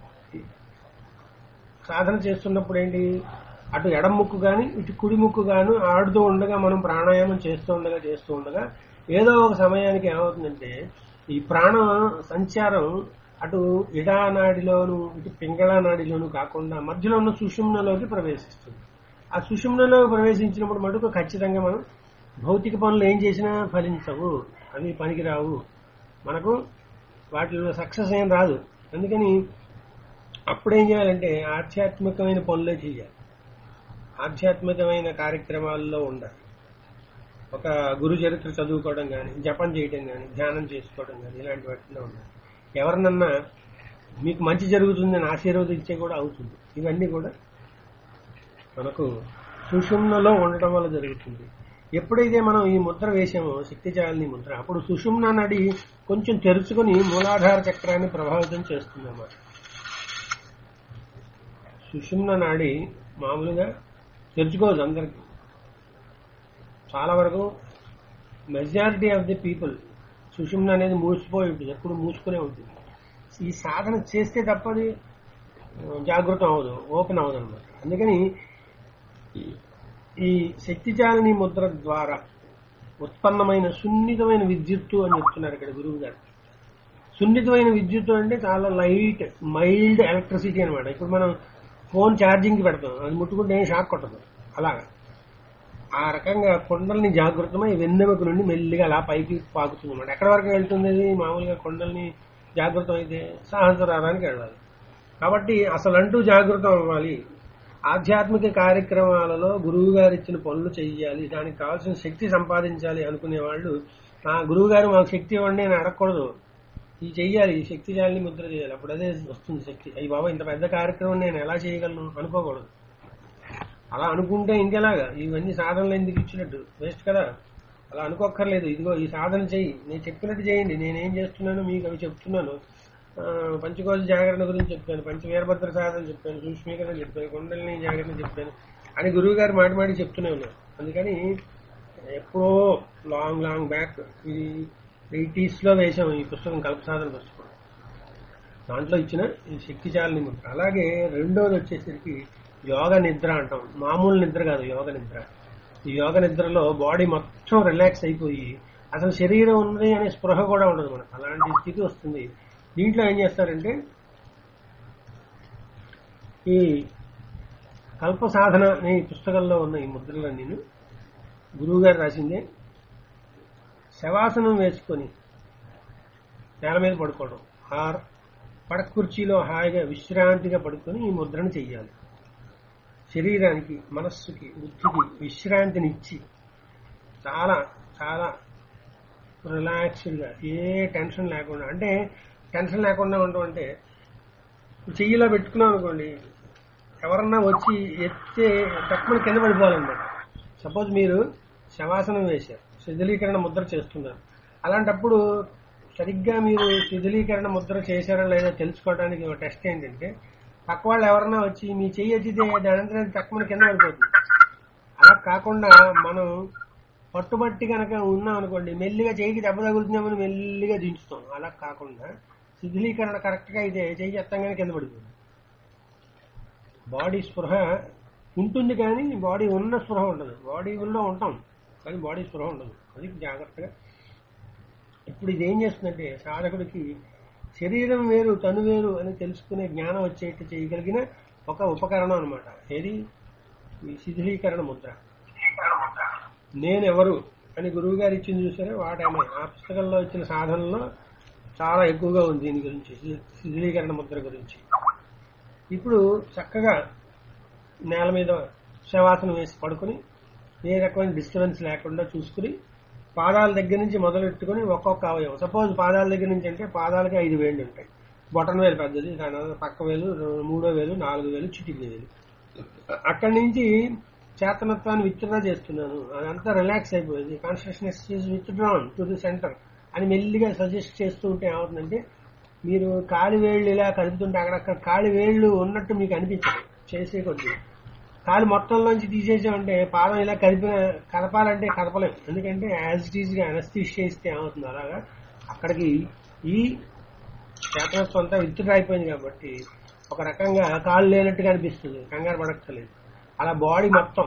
సాధన చేస్తున్నప్పుడు ఏంటి అటు ఎడం ముక్కు గాని ఇటు కుడి ముక్కు గాను ఆడుతూ ఉండగా మనం ప్రాణాయామం చేస్తూ ఉండగా చేస్తూ ఉండగా ఏదో ఒక సమయానికి ఏమవుతుందంటే ఈ ప్రాణ సంచారం అటు ఇడా నాడిలోను ఇటు పింగళ నాడిలోను కాకుండా మధ్యలో ఉన్న సుషుమ్నలోకి ప్రవేశిస్తుంది ఆ సుషుమ్నలో ప్రవేశించినప్పుడు మటుకు ఖచ్చితంగా మనం భౌతిక పనులు ఏం చేసినా ఫలించవు అవి పనికిరావు మనకు వాటిలో సక్సెస్ ఏం రాదు అందుకని అప్పుడేం చేయాలంటే ఆధ్యాత్మికమైన పనులే చేయాలి ఆధ్యాత్మికమైన కార్యక్రమాల్లో ఉండాలి ఒక గురు చరిత్ర చదువుకోవడం కానీ జపం చేయడం కానీ ధ్యానం చేసుకోవడం కానీ ఇలాంటి వాటిలో ఉండాలి ఎవరినన్నా మీకు మంచి జరుగుతుందని ఆశీర్వదించే కూడా అవుతుంది ఇవన్నీ కూడా మనకు సుషుమ్నలో ఉండటం వల్ల జరుగుతుంది ఎప్పుడైతే మనం ఈ ముద్ర వేసామో శక్తి చాలని ముద్ర అప్పుడు సుషుమ్న నడి కొంచెం తెరుచుకొని మూలాధార చక్రాన్ని ప్రభావితం చేస్తుందన్నమాట సుషుమ్న నాడి మామూలుగా తెరుచుకోదు అందరికి చాలా వరకు మెజారిటీ ఆఫ్ ది పీపుల్ సుషుమ్న అనేది మూసిపోయి ఉంటుంది ఎప్పుడు మూసుకునే ఉంటుంది ఈ సాధన చేస్తే తప్పది జాగృతం అవ్వదు ఓపెన్ అవ్వదు అనమాట అందుకని ఈ- ఈ శక్తిచాలిని ముద్ర ద్వారా ఉత్పన్నమైన సున్నితమైన విద్యుత్తు అని చెప్తున్నారు ఇక్కడ గురువు గారు సున్నితమైన విద్యుత్తు అంటే చాలా లైట్ మైల్డ్ ఎలక్ట్రిసిటీ అనమాట ఇప్పుడు మనం ఫోన్ ఛార్జింగ్ కి పెడతాం అది ముట్టుకుంటే ఏం షాక్ కొట్టదు అలాగా ఆ రకంగా కొండల్ని జాగృతమై వెన్నెముక నుండి మెల్లిగా అలా పైకి పాకుతుంది అనమాట ఎక్కడి వరకు వెళ్తుంది అది మామూలుగా కొండల్ని జాగృతం అయితే సహస్రారానికి వెళ్ళాలి కాబట్టి అసలు అంటూ జాగృతం అవ్వాలి ఆధ్యాత్మిక కార్యక్రమాలలో గురువు గారు ఇచ్చిన పనులు చేయాలి దానికి కావాల్సిన శక్తి సంపాదించాలి అనుకునే వాళ్ళు ఆ గురువు గారు మాకు శక్తి ఇవ్వండి అని అడగకూడదు ఇది చెయ్యాలి ఈ శక్తి జాలిని ముద్ర చేయాలి అప్పుడు అదే వస్తుంది శక్తి అయ్యి బాబా ఇంత పెద్ద కార్యక్రమం నేను ఎలా చేయగలను అనుకోకూడదు అలా అనుకుంటే ఇంకెలాగా ఇవన్నీ సాధనలు ఎందుకు ఇచ్చినట్టు వేస్ట్ కదా అలా అనుకోక్కర్లేదు ఇదిగో ఈ సాధన చెయ్యి నేను చెప్పినట్టు చేయండి నేనేం చేస్తున్నానో మీకు అవి చెప్తున్నాను ఆ, పంచకోశ జాగరణ గురించి చెప్పాను పంచ వీరభద్ర సాధన చెప్పాను సూక్ష్మీకరణ చెప్పాను కుండలిని జాగరణ చెప్పాను అని గురువు గారు మాటి మాటి చెప్తూనే ఉన్నారు అందుకని ఎప్పుడో లాంగ్ లాంగ్ బ్యాక్ ఇది ఎయిటీస్ లో వేసాం ఈ పుస్తకం కల్ప సాధన పుస్తకం దాంట్లో ఇచ్చిన ఈ శక్తిచాలని ముద్ర అలాగే రెండోది వచ్చేసరికి యోగ నిద్ర అంటాం మామూలు నిద్ర కాదు యోగ నిద్ర ఈ యోగ నిద్రలో బాడీ మొత్తం రిలాక్స్ అయిపోయి అసలు శరీరం ఉంది అనే స్పృహ కూడా ఉండదు మనకు అలాంటి స్థితి వస్తుంది దీంట్లో ఏం చేస్తారంటే ఈ కల్ప సాధన అనే ఈ పుస్తకంలో ఉన్న ఈ ముద్రలన్నీ గురువు గారు రాసిందే శవాసనం వేసుకొని నేల మీద పడుకోవడం ఆర్ పడక కుర్చీలో హాయిగా విశ్రాంతిగా పడుకొని ఈ ముద్రను చెయ్యాలి శరీరానికి మనస్సుకి బుద్ధికి విశ్రాంతినిచ్చి చాలా చాలా రిలాక్స్డ్గా ఏ టెన్షన్ లేకుండా అంటే టెన్షన్ లేకుండా ఉండడం అంటే చెయ్యిలో పెట్టుకున్నాం అనుకోండి ఎవరన్నా వచ్చి ఎత్తే తక్కువ కింద పడిపోవాలన్నమాట సపోజ్ మీరు శవాసనం వేశారు శిథిలీకరణ ముద్ర చేస్తున్నారు అలాంటప్పుడు సరిగ్గా మీరు శిథిలీకరణ ముద్ర చేశారో లేదో తెలుసుకోవడానికి ఒక టెస్ట్ ఏంటంటే పక్క వాళ్ళు ఎవరన్నా వచ్చి మీ చెయ్యి ఎత్తితే దానంతా తక్కువ కింద పడిపోతుంది అలా కాకుండా మనం పట్టుబట్టి కనుక ఉన్నాం అనుకోండి మెల్లిగా చెయ్యికి దెబ్బ తగులుతున్నామని మెల్లిగా దించుతాం అలా కాకుండా శిథిలీకరణ కరెక్ట్ గా అయితే చెయ్యి ఎత్తంగానే కింద పడిపోతుంది బాడీ స్పృహ ఉంటుంది కానీ బాడీ ఉన్న స్పృహ ఉండదు బాడీలో ఉంటాం కానీ బాడీ స్పృహ ఉండదు అది జాగ్రత్తగా ఇప్పుడు ఇది ఏం చేస్తుందంటే సాధకుడికి శరీరం వేరు తను వేరు అని తెలుసుకునే జ్ఞానం వచ్చేట్టు చేయగలిగిన ఒక ఉపకరణం అనమాట ఏది ఈ శిథిలీకరణ ముద్ర నేనెవరు అని గురువు గారు ఇచ్చింది చూసారా వాటమే ఆ పుస్తకంలో ఇచ్చిన సాధనలో చాలా ఎక్కువగా ఉంది దీని గురించి శి- శిథిలీకరణ ముద్ర గురించి ఇప్పుడు చక్కగా నేల మీద శవాసనం వేసి పడుకొని ఏ రకమైన డిస్టర్బెన్స్ లేకుండా చూసుకుని పాదాల దగ్గర నుంచి మొదలెట్టుకుని ఒక్కొక్క అవయవం సపోజ్ పాదాల దగ్గర నుంచి అంటే పాదాలకి ఐదు వేళ్ళు ఉంటాయి బొటన్ వేలు పెద్దది దాని తర్వాత పక్క వేలు రెండు- మూడో వేలు నాలుగు వేలు చిటికి వేలు అక్కడి నుంచి చేతనత్వాన్ని విత్డ్రా చేస్తున్నాను అదంతా రిలాక్స్ అయిపోయింది consciousness is withdrawn to the centre అని మెల్లిగా సజెస్ట్ చేస్తూ ఉంటే ఏమవుతుందంటే మీరు కాలి వేళ్ళు ఇలా కలుపుతుంటే అక్కడక్కడ కాలి వేళ్ళు ఉన్నట్టు మీకు అనిపించదు చేసే కొద్ది కాలు మొత్తంలోంచి తీసేసామంటే పాదం ఇలా కలిపిన కదపాలంటే కదపలేం ఎందుకంటే యాజ్ ఇట్ ఈజ్ గా అనస్థిష్ చేస్తే ఏమవుతుంది అలాగా అక్కడికి ఈ చేతనత్వం అంతా విత్డ్రా అయిపోయింది కాబట్టి ఒక రకంగా కాళ్ళు లేనట్టుగా అనిపిస్తుంది కంగారు పడక్కర్లేదు అలా బాడీ మొత్తం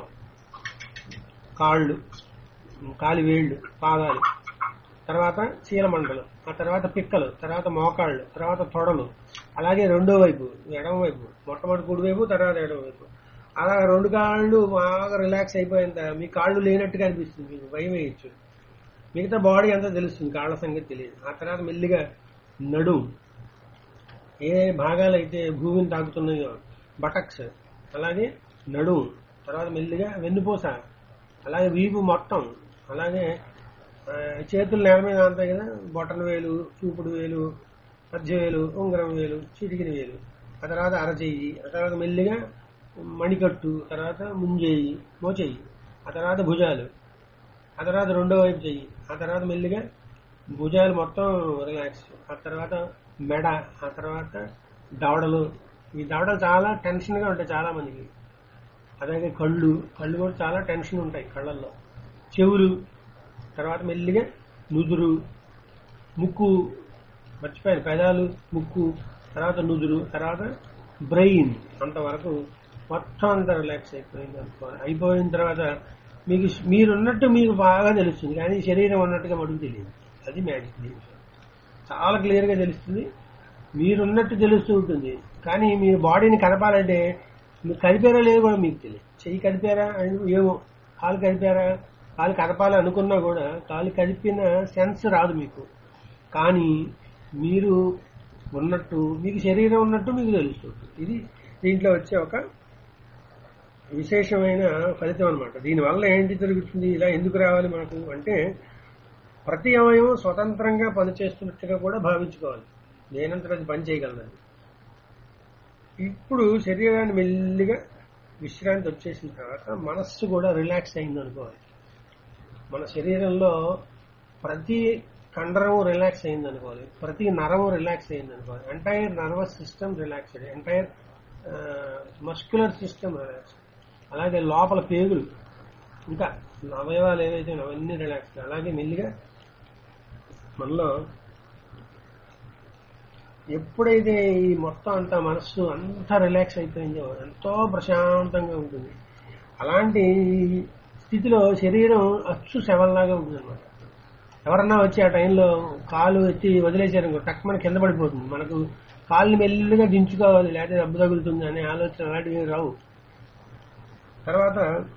కాళ్ళు కాలి వేళ్ళు పాదాలు తర్వాత చీలమండలు ఆ తర్వాత పిక్కలు తర్వాత మోకాళ్ళు తర్వాత తొడలు అలాగే రెండో వైపు ఎడమ వైపు మొట్టమొదటి కుడి వైపు తర్వాత ఎడమ వైపు అలా రెండు కాళ్ళు బాగా రిలాక్స్ అయిపోయింత మీ కాళ్ళు లేనట్టుగా అనిపిస్తుంది మీకు భయం వేయచ్చు మిగతా బాడీ అంతా తెలుస్తుంది కాళ్ళ సంగతి తెలియదు ఆ తర్వాత మెల్లిగా నడుము ఏ భాగాలు అయితే భూమిని తాకుతున్నాయో బటక్స్ అలాగే నడుము తర్వాత మెల్లిగా వెన్నుపూస అలాగే వీపు మొత్తం అలాగే ఆ, చేతులు నేల మీద అంతాయి కదా బొటన వేలు చూపుడు వేలు మధ్య వేలు ఉంగరం వేలు చిటికిన వేలు ఆ తర్వాత అరచెయ్యి ఆ తర్వాత మెల్లిగా మణికట్టు తర్వాత ముంజేయి మోచెయ్యి ఆ తర్వాత భుజాలు ఆ తర్వాత రెండో వైపు చెయ్యి ఆ తర్వాత మెల్లిగా భుజాలు మొత్తం రిలాక్స్ ఆ తర్వాత మెడ ఆ తర్వాత దవడలు ఈ దవడలు చాలా టెన్షన్ గా ఉంటాయి చాలా మందికి అలాగే కళ్ళు కళ్ళు కూడా చాలా టెన్షన్ ఉంటాయి కళ్ళల్లో చెవులు తర్వాత మెల్లిగా నుదురు ముక్కు మర్చిపోయాను పెదాలు ముక్కు తర్వాత నుదురు తర్వాత బ్రెయిన్ అంతవరకు మొత్తం అంతా రిలాక్స్ అయిపోయింది అనుకోవాలి అయిపోయిన తర్వాత మీకు మీరున్నట్టు మీకు బాగా తెలుస్తుంది కానీ శరీరం ఉన్నట్టుగా మటుకు తెలియదు అది మ్యాజిక్ దీంట్లో చాలా క్లియర్ గా తెలుస్తుంది మీరున్నట్టు తెలుస్తూ ఉంటుంది కానీ మీరు బాడీని కదపాలంటే మీరు కదిపారా లేదు కూడా మీకు తెలియదు చెయ్యి కదిపారా అని ఏమో కాలు కదిపారా కాలు కదపాలి అనుకున్నా కూడా కాలు కదిపిన సెన్స్ రాదు మీకు కానీ మీరు ఉన్నట్టు మీకు శరీరం ఉన్నట్టు మీకు తెలుస్తుంది ఇది దీంట్లో వచ్చే ఒక విశేషమైన ఫలితం అనమాట దీనివల్ల ఏంటి జరుగుతుంది ఇలా ఎందుకు రావాలి మనకు అంటే ప్రతి అవయవం స్వతంత్రంగా పనిచేస్తున్నట్టుగా కూడా భావించుకోవాలి నేనంతట అది పని చేయగలనని ఇప్పుడు శరీరాన్ని మెల్లిగా విశ్రాంతి వచ్చేసిన తర్వాత మనస్సు కూడా రిలాక్స్ అయింది అనుకోవాలి మన శరీరంలో ప్రతి కండరము రిలాక్స్ అయింది అనుకోవాలి ప్రతి నరము రిలాక్స్ అయింది అనుకోవాలి entire nervous system relaxed entire muscular system relax అలాగే లోపల పేగులు ఇంకా అవయవాలు ఏవైతే ఉన్నాయో అవన్నీ రిలాక్స్ అలాగే మెల్లిగా మనలో ఎప్పుడైతే ఈ మొత్తం అంతా మనస్సు అంతా రిలాక్స్ అయిపోయిందో ఎంతో ప్రశాంతంగా ఉంటుంది అలాంటి స్థితిలో శరీరం అచ్చు శవల్లాగా ఉంటుంది అనమాట ఎవరన్నా వచ్చి ఆ టైంలో కాలు ఎత్తి వదిలేశారనుకో టక్ మన కింద పడిపోతుంది మనకు కాళ్ళని మెల్లిగా దించుకోవాలి లేకపోతే దెబ్బ తగులుతుంది అనే ఆలోచన అలాంటివి రావు తర్వాత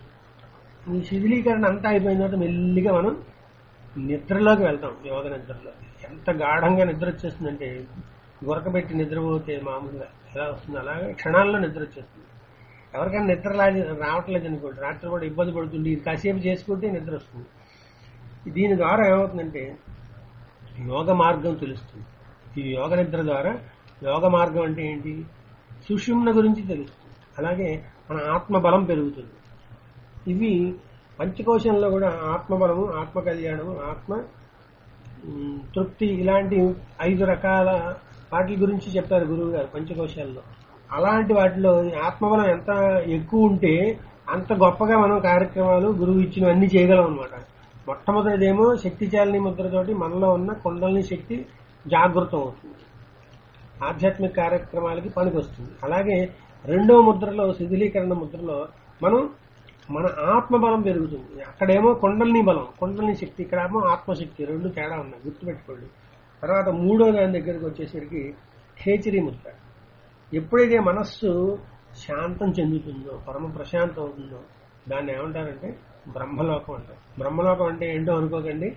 ఈ శిథిలీకరణ అంతా అయిపోయిన తర్వాత మెల్లిగా మనం నిద్రలోకి వెళ్తాం యోగ నిద్రలో ఎంత గాఢంగా నిద్ర వచ్చేస్తుందంటే గురకబెట్టి నిద్రపోతే మామూలుగా ఎలా వస్తుంది అలాగే క్షణాల్లో నిద్ర వచ్చేస్తుంది ఎవరికైనా నిద్ర లా- రావట్లేదు అనుకోండి రాత్రి కూడా ఇబ్బంది పడుతుంది ఇది కాసేపు చేసుకుంటే నిద్ర వస్తుంది దీని ద్వారా ఏమవుతుందంటే యోగ మార్గం తెలుస్తుంది ఈ యోగ నిద్ర ద్వారా యోగ మార్గం అంటే ఏంటి సుషుమ్న గురించి తెలుస్తుంది అలాగే మన ఆత్మ బలం పెరుగుతుంది ఇవి పంచకోశంలో కూడా ఆత్మబలము ఆత్మ కళ్యాణము ఆత్మ ఉమ్, తృప్తి ఇలాంటి ఐదు రకాల వాటి గురించి చెప్తారు గురువు గారు పంచకోశాల్లో అలాంటి వాటిలో ఈ ఆత్మబలం ఎంత ఎక్కువ ఉంటే అంత గొప్పగా మనం కార్యక్రమాలు గురువు ఇచ్చినవన్నీ చేయగలం అనమాట మొట్టమొదటిదేమో శక్తి చాలని ముద్రతోటి మనలో ఉన్న కుండలిని శక్తి జాగృతం అవుతుంది ఆధ్యాత్మిక కార్యక్రమాలకి పనికొస్తుంది అలాగే రెండో ముద్రలో శిథిలీకరణ ముద్రలో మనం మన ఆత్మబలం పెరుగుతుంది అక్కడేమో కుండలిని బలం కుండలిని శక్తి ఇక్కడేమో ఆత్మశక్తి రెండు తేడా ఉన్నాయి గుర్తుపెట్టుకోండి తర్వాత మూడో దాని దగ్గరికి వచ్చేసరికి ఖేచరీ ముద్ర ఎప్పుడైతే మనస్సు శాంతం చెందుతుందో పరమ ప్రశాంతం అవుతుందో దాన్ని ఏమంటారంటే బ్రహ్మలోకం అంటారు బ్రహ్మలోకం అంటే ఏంటో అనుకోకండి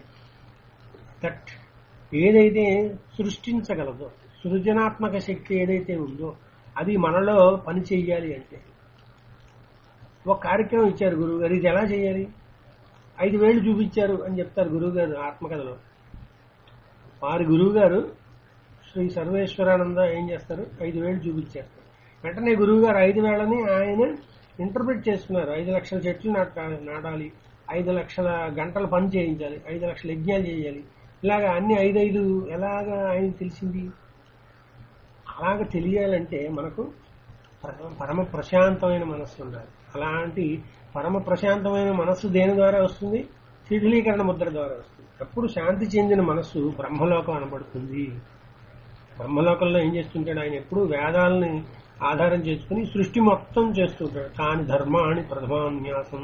దట్ ఏదైతే సృష్టించగలదో సృజనాత్మక శక్తి ఏదైతే ఉందో అది మనలో పని చెయ్యాలి అంటే ఒక కార్యక్రమం ఇచ్చారు గురువు గారు ఇది ఎలా చేయాలి ఐదు వేలు చూపించారు అని చెప్తారు గురువు గారు ఆత్మకథలో వారి గురువు గారు శ్రీ సర్వేశ్వరానంద ఏం చేస్తారు ఐదు వేలు చూపించారు వెంటనే గురువు గారు ఐదు వేలని ఆయన ఇంటర్ప్రిట్ చేసుకున్నారు ఐదు లక్షల చెట్లు నాట నాటాలి ఐదు లక్షల గంటల పని చేయించాలి ఐదు లక్షల యజ్ఞాలు చేయాలి ఇలాగా అన్ని ఐదైదు ఎలాగా ఆయన తెలిసింది అలాగ తెలియాలంటే మనకు పరమ- పరమ ప్రశాంతమైన మనస్సు ఉండాలి అలాంటి పరమ ప్రశాంతమైన మనస్సు దేని ద్వారా వస్తుంది శిథిలీకరణ ముద్ర ద్వారా వస్తుంది అప్పుడు శాంతి చెందిన మనస్సు బ్రహ్మలోకం అనబడుతుంది బ్రహ్మలోకంలో ఏం చేస్తుంటాడు ఆయన ఎప్పుడు వేదాలని ఆధారం చేసుకుని సృష్టి మొత్తం చేస్తుంటాడు కాని ధర్మాన్ని ప్రథమాన్యాసం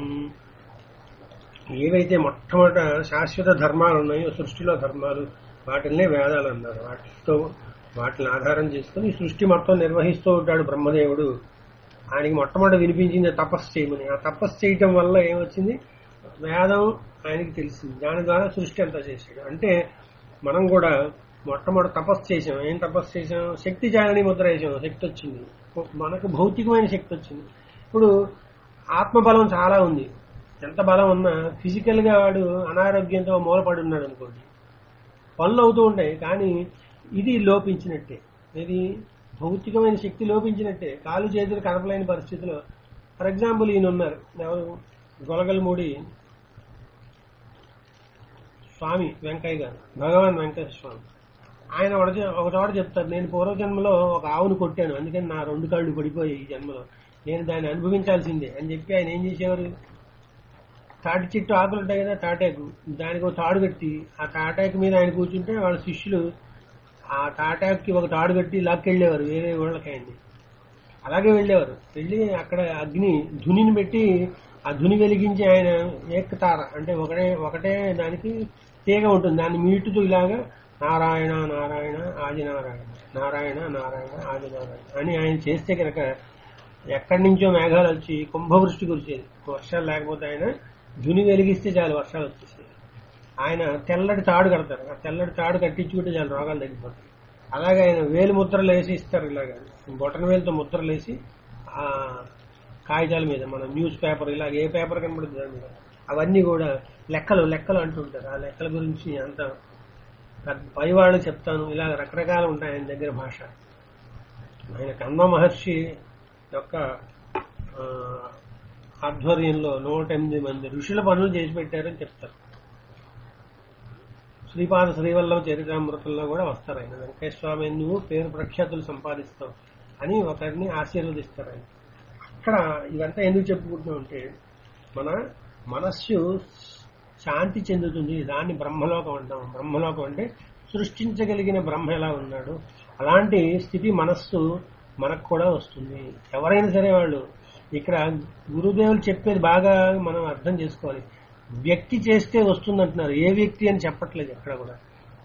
ఏవైతే మొట్టమొదట శాశ్వత ధర్మాలు ఉన్నాయో సృష్టిలో ధర్మాలు వాటిల్నే వేదాలు అన్నారు వాటితో వాటిని ఆధారం చేసుకుని సృష్టి మొత్తం నిర్వహిస్తూ ఉంటాడు బ్రహ్మదేవుడు ఆయనకి మొట్టమొదటి వినిపించింది తపస్సు చేయమని ఆ తపస్సు చేయటం వల్ల ఏమొచ్చింది వేదం ఆయనకి తెలిసింది దాని ద్వారా సృష్టి అంతా చేశాడు అంటే మనం కూడా మొట్టమొదటి తపస్సు చేసాం ఏం తపస్సు చేసాం శక్తి జాలని ముద్ర వేసాం శక్తి వచ్చింది మనకు భౌతికమైన శక్తి వచ్చింది ఇప్పుడు ఆత్మబలం చాలా ఉంది ఎంత బలం ఉన్నా ఫిజికల్ గా వాడు అనారోగ్యంతో మూలపడి ఉన్నాడు అనుకోండి పనులు అవుతూ ఉంటాయి కానీ ఇది లోపించినట్టే ఇది భౌతికమైన శక్తి లోపించినట్టే కాలు చేతులు కదపలేని పరిస్థితిలో ఫర్ ఎగ్జాంపుల్ ఈయన ఉన్నారు ఎవరు గొలగలమూడి స్వామి వెంకయ్య గారు భగవాన్ వెంకటేశ్వర స్వామి ఆయన ఒక చోట- ఒక చోట చెప్తారు నేను పూర్వజన్మలో ఒక ఆవును కొట్టాను అందుకని నా రెండు కాళ్ళు పడిపోయి ఈ జన్మలో నేను దాన్ని అనుభవించాల్సిందే అని చెప్పి ఆయన ఏం చేసేవారు తాటి చెట్టు ఆకులు ఉంటాయి కదా తాటాకు దానికి ఒక తాడు కట్టి ఆ తాటాకు మీద ఆయన కూర్చుంటే వాళ్ళ శిష్యులు ఆ తాటాకుకి ఒక తాడు కట్టి లాక్కెళ్ళేవారు వేరే ఊళ్ళకి ఆయన్ని అలాగే వెళ్ళేవారు వెళ్ళి అక్కడ అగ్ని ధునిని పెట్టి ఆ ధుని వెలిగించి ఆయన ఏకతార అంటే ఒకటే ఒకటే దానికి తీగ ఉంటుంది దాన్ని మీటుతూ ఇలాగా నారాయణ నారాయణ ఆది నారాయణ నారాయణ నారాయణ ఆది నారాయణ అని ఆయన చేస్తే కనుక ఎక్కడి నుంచో మేఘాలు వచ్చి కుంభవృష్టి కురిసేది వర్షాలు లేకపోతే ఆయన ధుని వెలిగిస్తే చాలు వర్షాలు వచ్చేసేది ఆయన తెల్లటి తాడు కడతారు ఆ తెల్లటి తాడు కట్టించుకుంటే చాలు రోగాలు తగ్గిపోతాయి అలాగే ఆయన వేలు ముద్రలు వేసి ఇస్తారు ఇలాగ బొటన వేలుతో ముద్రలు వేసి ఆ కాగితాల మీద మన న్యూస్ పేపర్ ఇలాగ ఏ పేపర్ కనబడుతుంది దాని మీద అవన్నీ కూడా లెక్కలు లెక్కలు అంటుంటారు ఆ లెక్కల గురించి అంత పెద్ద పైవాళ్ళు చెప్తాను ఇలా రకరకాలు ఉంటాయి ఆయన దగ్గర భాష ఆయన కన్వ మహర్షి యొక్క ఆ, ఆధ్వర్యంలో నూట ఎనిమిది మంది ఋషుల పనులు చేసి పెట్టారని చెప్తారు శ్రీపాద శ్రీవల్లభ చరితామృతంలో కూడా వస్తారు ఆయన వెంకటేశ్వర స్వామి నువ్వు పేరు ప్రఖ్యాతులు సంపాదిస్తావు అని ఒకరిని ఆశీర్వదిస్తారు ఆయన అక్కడ ఇవంతా ఎందుకు చెప్పుకుంటున్నాం అంటే మన మనస్సు శాంతి చెందుతుంది దాన్ని బ్రహ్మలోకం అంటాం బ్రహ్మలోకం అంటే సృష్టించగలిగిన బ్రహ్మ ఎలా ఉన్నాడు అలాంటి స్థితి మనస్సు మనకు కూడా వస్తుంది ఎవరైనా సరే వాళ్ళు ఇక్కడ గురుదేవులు చెప్పేది బాగా మనం అర్థం చేసుకోవాలి వ్యక్తి చేస్తే వస్తుందంటున్నారు ఏ వ్యక్తి అని చెప్పట్లేదు ఎక్కడ కూడా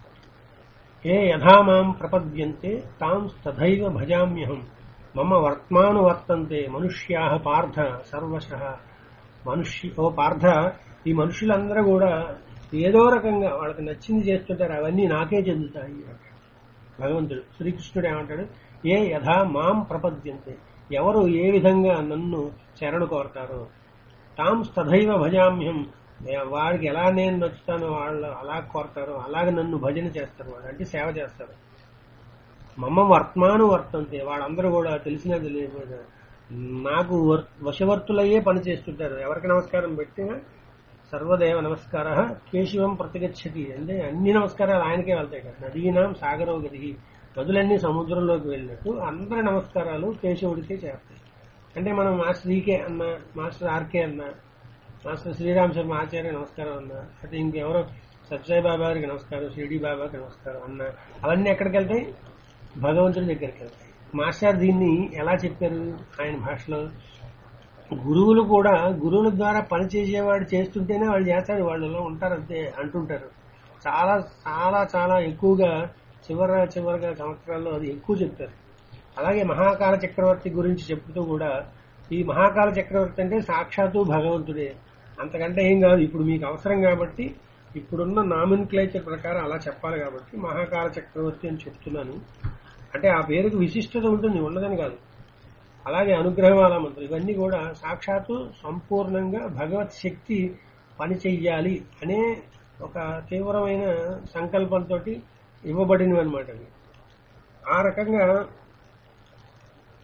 ఏ యథామాం ప్రపద్యంతే తాం తథైవ భజామ్యహం మమ వర్త్మాను వర్తంతే మనుష్యా పార్థ సర్వశ మనుష్య ఓ పార్థ ఈ మనుషులందరూ కూడా ఏదో రకంగా వాళ్ళకి నచ్చింది చేస్తుంటారు అవన్నీ నాకే చెందుతాయి భగవంతుడు శ్రీకృష్ణుడు ఏమంటాడు ఏ యథా మాం ప్రపద్యంతే ఎవరు ఏ విధంగా నన్ను శరణు కోరతారో తాం తథైవ భజామ్యం ఏ- వాడికి ఎలా నేను నచ్చుతానో వాళ్ళు అలా కోరతారో అలాగే నన్ను భజన చేస్తారు వాడు అంటే సేవ చేస్తారు మమ్మ వర్త్మాను వర్తంతే వాళ్ళందరూ కూడా తెలిసినా తెలియదు నాకు వర్- వశవర్తులయ్యే పని చేస్తుంటారు ఎవరికి నమస్కారం పెట్టినా సర్వదేవ నమస్కార కేశవం ప్రతిగచ్చతి అంటే అన్ని నమస్కారాలు ఆయనకే వెళ్తాయి కదా నదీనాం సాగరో గది నదులన్నీ సముద్రంలోకి వెళ్ళినట్టు అందరి నమస్కారాలు కేశవుడికే చేస్తాయి అంటే మనం మాస్టర్ ఈకే అన్న మాస్టర్ ఆర్కే అన్న మాస్టర్ శ్రీరామ్ శర్మ ఆచార్య నమస్కారం అన్న అయితే ఇంకెవరో సత్యసాయి బాబా గారికి నమస్కారం షిరిడి బాబాకి నమస్కారం అన్న అవన్నీ ఎక్కడికి వెళ్తాయి భగవంతుడి దగ్గరికి వెళ్తాయి మాస్టర్ దీన్ని ఎలా చెప్పారు ఆయన భాషలో గురువులు కూడా గురువుల ద్వారా పని చేసేవాడు చేస్తుంటేనే వాళ్ళు చేస్తారు వాళ్ళలో ఉంటారు అంతే అంటుంటారు చాలా చాలా చాలా ఎక్కువగా చివర చివరిగా సంవత్సరాల్లో అది ఎక్కువ చెప్తారు అలాగే మహాకాల చక్రవర్తి గురించి చెప్తూ కూడా ఈ మహాకాల చక్రవర్తి అంటే సాక్షాత్తు భగవంతుడే అంతకంటే ఏం కాదు ఇప్పుడు మీకు అవసరం కాబట్టి ఇప్పుడున్న నామిన్ క్లేచర్ ప్రకారం అలా చెప్పాలి కాబట్టి మహాకాల చక్రవర్తి అని చెప్తున్నాను అంటే ఆ పేరుకు విశిష్టత ఉంటుంది ఉండదని కాదు అలాగే అనుగ్రహమాల మంత్రం ఇవన్నీ కూడా సాక్షాత్తు సంపూర్ణంగా భగవత్ శక్తి పని చెయ్యాలి అనే ఒక తీవ్రమైన సంకల్పంతో ఇవ్వబడినవి అనమాట అవి ఆ రకంగా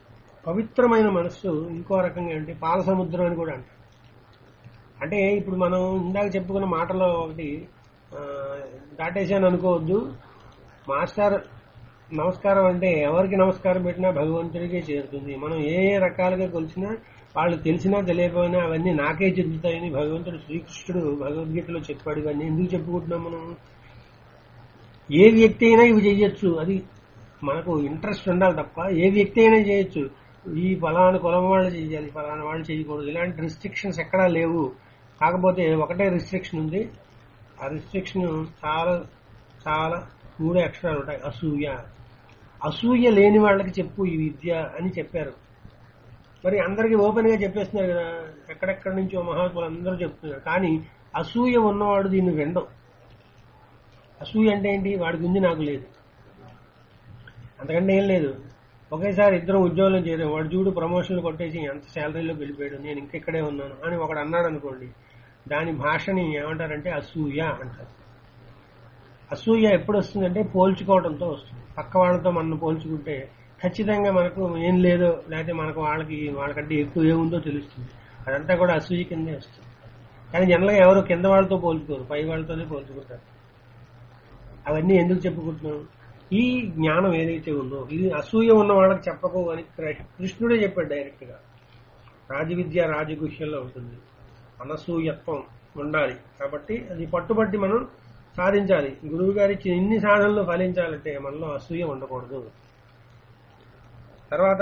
పవిత్రమైన మనస్సు ఇంకో రకంగా అంటే పాల సముద్రం అని కూడా అంటారు అంటే ఇప్పుడు మనం ఇందాక చెప్పుకున్న మాటలో ఒకటి ఆ, దాటేశాను అనుకోవద్దు మాస్టర్ నమస్కారం అంటే ఎవరికి నమస్కారం పెట్టినా భగవంతుడికే చేరుతుంది మనం ఏ ఏ రకాలుగా కొలిచినా వాళ్ళు తెలిసినా తెలియకపోయినా అవన్నీ నాకే చెందుతాయని భగవంతుడు శ్రీకృష్ణుడు భగవద్గీతలో చెప్పాడు ఇవన్నీ ఎందుకు చెప్పుకుంటున్నాం మనం ఏ వ్యక్తి అయినా ఇవి చేయొచ్చు అది మనకు ఇంట్రెస్ట్ ఉండాలి తప్ప ఏ వ్యక్తి అయినా చేయొచ్చు ఈ ఫలానా కులం వాళ్ళు చేయాలి ఫలానా వాళ్ళు చేయకూడదు ఇలాంటి రిస్ట్రిక్షన్స్ ఎక్కడా లేవు కాకపోతే ఒకటే రిస్ట్రిక్షన్ ఉంది ఆ రిస్ట్రిక్షన్ చాలా చాలా మూడు అక్షరాలు ఉంటాయి అసూయ అసూయ లేని వాళ్ళకి చెప్పు ఈ విద్య అని చెప్పారు మరి అందరికి ఓపెన్ గా చెప్పేస్తున్నారు కదా ఎక్కడెక్కడి నుంచో మహాత్ములు అందరూ చెప్తున్నారు కానీ అసూయ ఉన్నవాడు దీన్ని వినడం అసూయ అంటే ఏంటి వాడికి ఉంది నాకు లేదు అంతకంటే ఏం లేదు ఒకేసారి ఇద్దరు ఉద్యోగం చేరాం వాడు చూడు ప్రమోషన్లు కొట్టేసి ఎంత శాలరీలో వెళ్ళిపోయాడు నేను ఇంకా ఇక్కడే ఉన్నాను అని ఒకడు అన్నాడు అనుకోండి దాని భాషని ఏమంటారంటే అసూయ అంటారు అసూయ ఎప్పుడు వస్తుందంటే పోల్చుకోవడంతో వస్తుంది పక్క వాళ్ళతో మనం పోల్చుకుంటే ఖచ్చితంగా మనకు ఏం లేదో లేకపోతే మనకు వాళ్ళకి వాళ్ళకంటే ఎక్కువ ఏముందో తెలుస్తుంది అదంతా కూడా అసూయ కిందే వస్తుంది కానీ జనరల్గా ఎవరు కింద వాళ్ళతో పోల్చుకోరు పై వాళ్ళతోనే పోల్చుకుంటారు అవన్నీ ఎందుకు చెప్పుకుంటున్నాం ఈ జ్ఞానం ఏదైతే ఉందో ఇది అసూయ ఉన్న వాళ్ళకి చెప్పకు అని కృ- కృష్ణుడే చెప్పాడు డైరెక్ట్ గా రాజవిద్య రాజగుహ్యంలో ఉంటుంది అనసూయత్వం ఉండాలి కాబట్టి అది పట్టుబట్టి మనం సాధించాలి గురువు గారి ఇచ్చిన ఇన్ని సాధనలు ఫలించాలంటే మనలో అసూయ ఉండకూడదు తర్వాత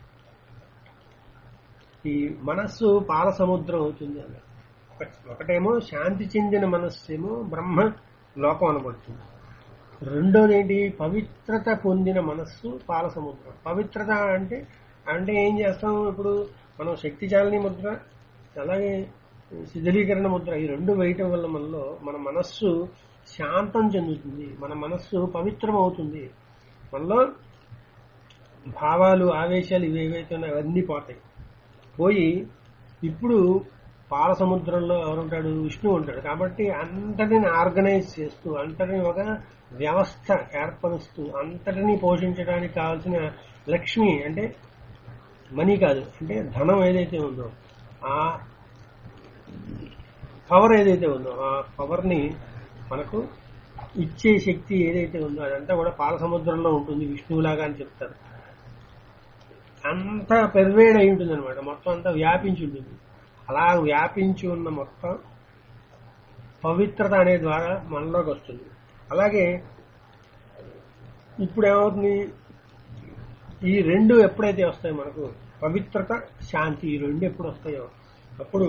ఈ మనస్సు పాల సముద్రం అవుతుంది అని ఒక- ఒకటేమో శాంతి చెందిన మనస్సు ఏమో బ్రహ్మ లోకం అనబడుతుంది రెండోది ఏంటి పవిత్రత పొందిన మనస్సు పాల సముద్రం పవిత్రత అంటే అంటే ఏం చేస్తాం ఇప్పుడు మనం శక్తి చాలని ముద్ర అలాగే శిథిలీకరణ ముద్ర ఈ రెండు వేయటం వల్ల మనలో మన మనస్సు శాంతం చెందుతుంది మన మనస్సు పవిత్రం అవుతుంది మనలో భావాలు ఆవేశాలు ఇవి ఏవైతే ఉన్నాయో అవన్నీ పోతాయి పోయి ఇప్పుడు పాల సముద్రంలో ఎవరుంటాడు విష్ణు ఉంటాడు కాబట్టి అంతటిని ఆర్గనైజ్ చేస్తూ అంతటిని ఒక వ్యవస్థ ఏర్పరుస్తూ అంతటిని పోషించడానికి కావాల్సిన లక్ష్మి అంటే మనీ కాదు అంటే ధనం ఏదైతే ఉందో ఆ పవర్ ఏదైతే ఉందో ఆ పవర్ ని మనకు ఇచ్చే శక్తి ఏదైతే ఉందో అదంతా కూడా పాల సముద్రంలో ఉంటుంది విష్ణువులాగా అని చెప్తారు అంతా పెర్వేడ్ అయి ఉంటుంది అనమాట మొత్తం అంతా వ్యాపించి ఉంటుంది అలా వ్యాపించి ఉన్న మొత్తం పవిత్రత అనే ద్వారా మనలోకి వస్తుంది అలాగే ఇప్పుడు ఏమవుతుంది ఈ రెండు ఎప్పుడైతే వస్తాయి మనకు పవిత్రత శాంతి ఈ రెండు ఎప్పుడు వస్తాయో అప్పుడు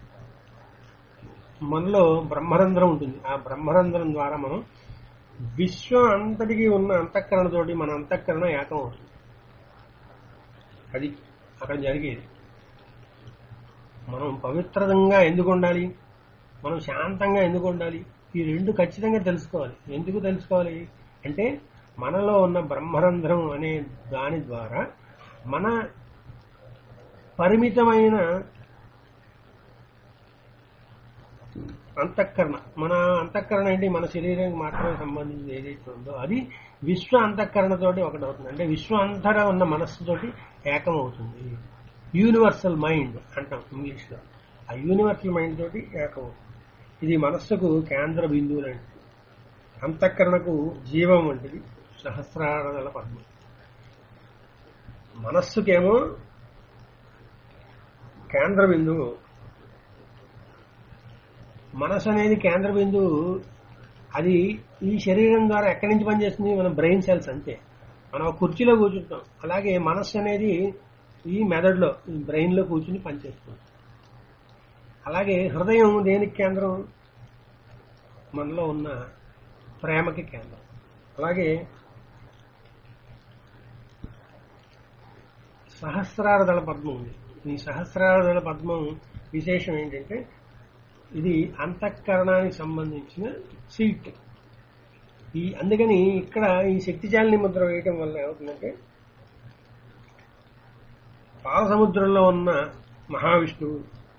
మనలో బ్రహ్మరంధ్రం ఉంటుంది ఆ బ్రహ్మరంధ్రం ద్వారా మనం విశ్వం అంతటికి ఉన్న అంతఃకరణతోటి మన అంతఃకరణ ఏకం అవుతుంది అది అక్కడ జరిగేది మనం పవిత్రంగా ఎందుకు ఉండాలి మనం శాంతంగా ఎందుకు ఉండాలి ఈ రెండు ఖచ్చితంగా తెలుసుకోవాలి ఎందుకు తెలుసుకోవాలి అంటే మనలో ఉన్న బ్రహ్మరంధ్రం అనే దాని ద్వారా మన పరిమితమైన అంతఃకరణ మన అంతఃకరణ ఏంటి మన శరీరానికి మాత్రమే సంబంధించి ఏదైతే ఉందో అది విశ్వ అంతఃకరణతోటి ఒకటి అవుతుంది అంటే విశ్వం అంతటా ఉన్న మనస్సుతోటి ఏకమవుతుంది యూనివర్సల్ మైండ్ అంటాం ఇంగ్లీష్ లో ఆ యూనివర్సల్ మైండ్ తోటి ఏకమవుతుంది ఇది మనస్సుకు కేంద్ర బిందువు లాంటిది అంతఃకరణకు జీవం వంటిది సహస్రారదల పద్మం మనస్సుకేమో కేంద్ర బిందువు మనసు అనేది కేంద్ర బిందువు అది ఈ శరీరం ద్వారా ఎక్కడి నుంచి పనిచేస్తుంది మన బ్రెయిన్ సెల్స్ అంతే మనం ఒక కుర్చీలో కూర్చుంటాం అలాగే మనస్సు అనేది ఈ మెదడులో ఈ బ్రెయిన్ లో కూర్చుని పనిచేస్తుంది అలాగే హృదయం దేనికి కేంద్రం మనలో ఉన్న ప్రేమకి కేంద్రం అలాగే సహస్రార దళ పద్మం ఉంది ఈ సహస్రార దళ పద్మం విశేషం ఏంటంటే ఇది అంతఃకరణానికి సంబంధించిన సీట్ ఈ అందుకని ఇక్కడ ఈ శక్తిజాలిని ముద్ర వేయటం వల్ల ఏమవుతుందంటే పాల సముద్రంలో ఉన్న మహావిష్ణువు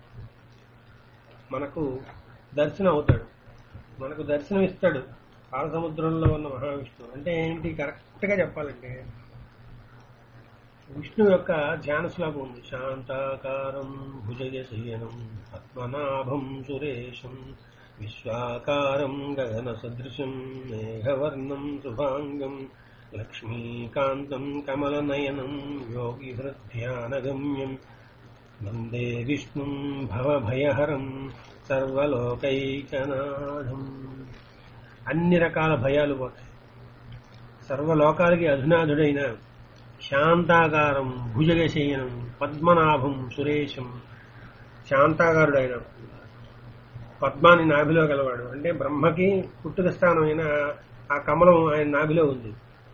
మనకు దర్శనం అవుతాడు మనకు దర్శనం ఇస్తాడు పాల సముద్రంలో ఉన్న మహావిష్ణువు అంటే ఏంటి కరెక్ట్ గా చెప్పాలంటే విష్ణు యొక్క ధ్యాన శ్లోకం ఉంది శాంతాకారం భుజగశయనం పద్మనాభం సురేశం విశ్వాకారం గగన సదృశం మేఘవర్ణం శుభాంగం లక్ష్మీకాంతం కమలనయనం యోగి హృద్యానగమ్యం వందే విష్ణుం భవభయహరం సర్వలోకైకనాథం అన్ని రకాల భయాలు పోతాయి సర్వలోకాలకి అధునాథుడైన శాంతాకారం భుజగశయనం పద్మనాభం సురేశం శాంతాకారుడైన పద్మాని నాభిలో గలవాడు అంటే బ్రహ్మకి పుట్టుక స్థానమైన ఆ కమలం ఆయన నాభిలో ఉంది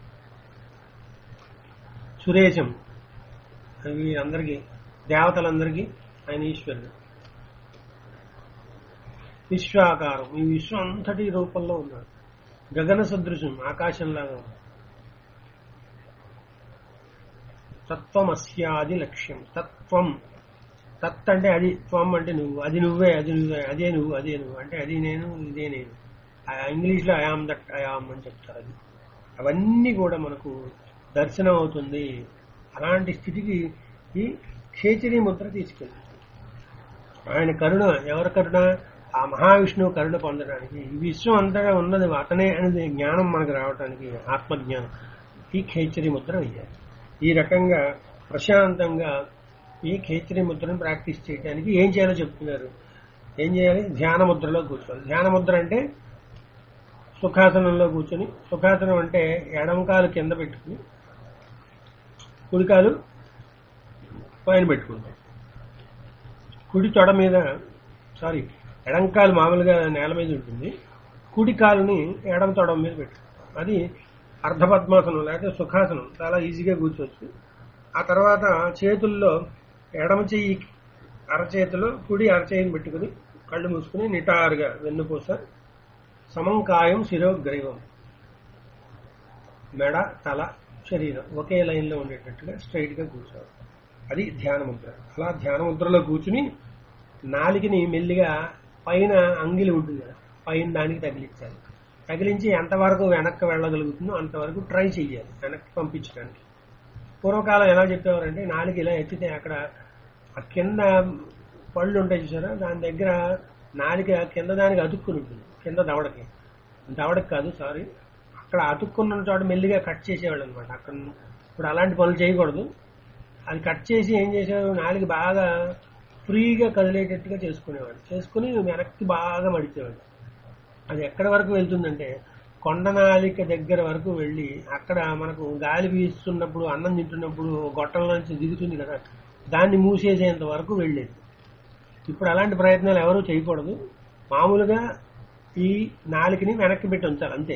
సురేశం అవి అందరికీ దేవతలందరికీ ఆయన ఈశ్వరుడు విశ్వాకారం ఈ విశ్వం అంతటి రూపంలో ఉన్నాడు గగన సదృశం ఆకాశంలాగా ఉంది తత్వమస్యాది లక్ష్యం తత్వం తత్ అంటే అది త్వం అంటే నువ్వు అది నువ్వే అది నువ్వే అదే నువ్వు అదే నువ్వు అంటే అది నేను ఇదే నేను ఇంగ్లీష్ లో ఐఆమ్ దట్ ఐఆమ్ అని చెప్తారు అది అవన్నీ కూడా మనకు దర్శనం అవుతుంది అలాంటి స్థితికి ఈ ఖేచరి ముద్ర తీసుకెళ్ళి ఆయన కరుణ ఎవరి కరుణ ఆ మహావిష్ణువు కరుణ పొందడానికి ఈ విశ్వం అంతటా ఉన్నది అతనే అనేది జ్ఞానం మనకు రావడానికి ఆత్మజ్ఞానం ఈ ఖేచరి ముద్ర వేయాలి ఈ రకంగా ప్రశాంతంగా ఈ ఖేచరి ముద్రను ప్రాక్టీస్ చేయడానికి ఏం చేయాలో చెప్తున్నారు ఏం చేయాలి ధ్యాన ముద్రలో కూర్చోవాలి ధ్యాన ముద్ర అంటే సుఖాసనంలో కూర్చొని సుఖాసనం అంటే ఎడంకాలు కింద పెట్టుకుని కుడికాలు పైన పెట్టుకుంటాం కుడి తొడ మీద సారీ ఎడంకాలు మామూలుగా నేల మీద ఉంటుంది కుడి కాలుని ఎడం తొడ మీద పెట్టుకుంటాం అది అర్ధపద్మాసనం లేకపోతే సుఖాసనం చాలా ఈజీగా కూర్చోవచ్చు ఆ తర్వాత చేతుల్లో ఎడమ చెయ్యి అరచేతిలో కుడి అరచేయిని పెట్టుకుని కళ్ళు మూసుకుని నిటారుగా వెన్నుపూస సమంకాయం శిరోగ్రైవం మెడ తల శరీరం ఒకే లైన్లో ఉండేటట్టుగా స్ట్రైట్ గా కూర్చోవాలి అది ధ్యాన ముద్ర అలా ధ్యాన ముద్రలో కూర్చుని నాలికని మెల్లిగా పైన అంగిలి ఉంటుంది కదా పైన దానికి తగిలించాలి తగిలించి ఎంతవరకు వెనక్కి వెళ్ళగలుగుతుందో అంతవరకు ట్రై చేయాలి వెనక్కి పంపించడానికి పూర్వకాలం ఎలా చెప్పేవారంటే నాలుగు ఇలా ఎత్తితే అక్కడ ఆ కింద పళ్ళు ఉంటాయి చూసారా దాని దగ్గర నాలుక కింద దానికి అతుక్కుని ఉంటుంది కింద దవడకి దవడకి కాదు సారీ అక్కడ అతుక్కున్న చోట మెల్లిగా కట్ చేసేవాళ్ళు అనమాట అక్కడ ఇప్పుడు అలాంటి పనులు చేయకూడదు అది కట్ చేసి ఏం చేసేవాడు నాలుగు బాగా ఫ్రీగా కదిలేటట్టుగా చేసుకునేవాడు చేసుకుని వెనక్కి బాగా మడిచేవాడు అది ఎక్కడి వరకు వెళ్తుందంటే కొండనాలిక దగ్గర వరకు వెళ్ళి అక్కడ మనకు గాలి వీస్తున్నప్పుడు అన్నం తింటున్నప్పుడు గొట్టల నుంచి దిగుతుంది కదా దాన్ని మూసేసేంత వరకు వెళ్ళేది ఇప్పుడు అలాంటి ప్రయత్నాలు ఎవరూ చేయకూడదు మామూలుగా ఈ నాలికని వెనక్కి పెట్టి ఉంచాలి అంతే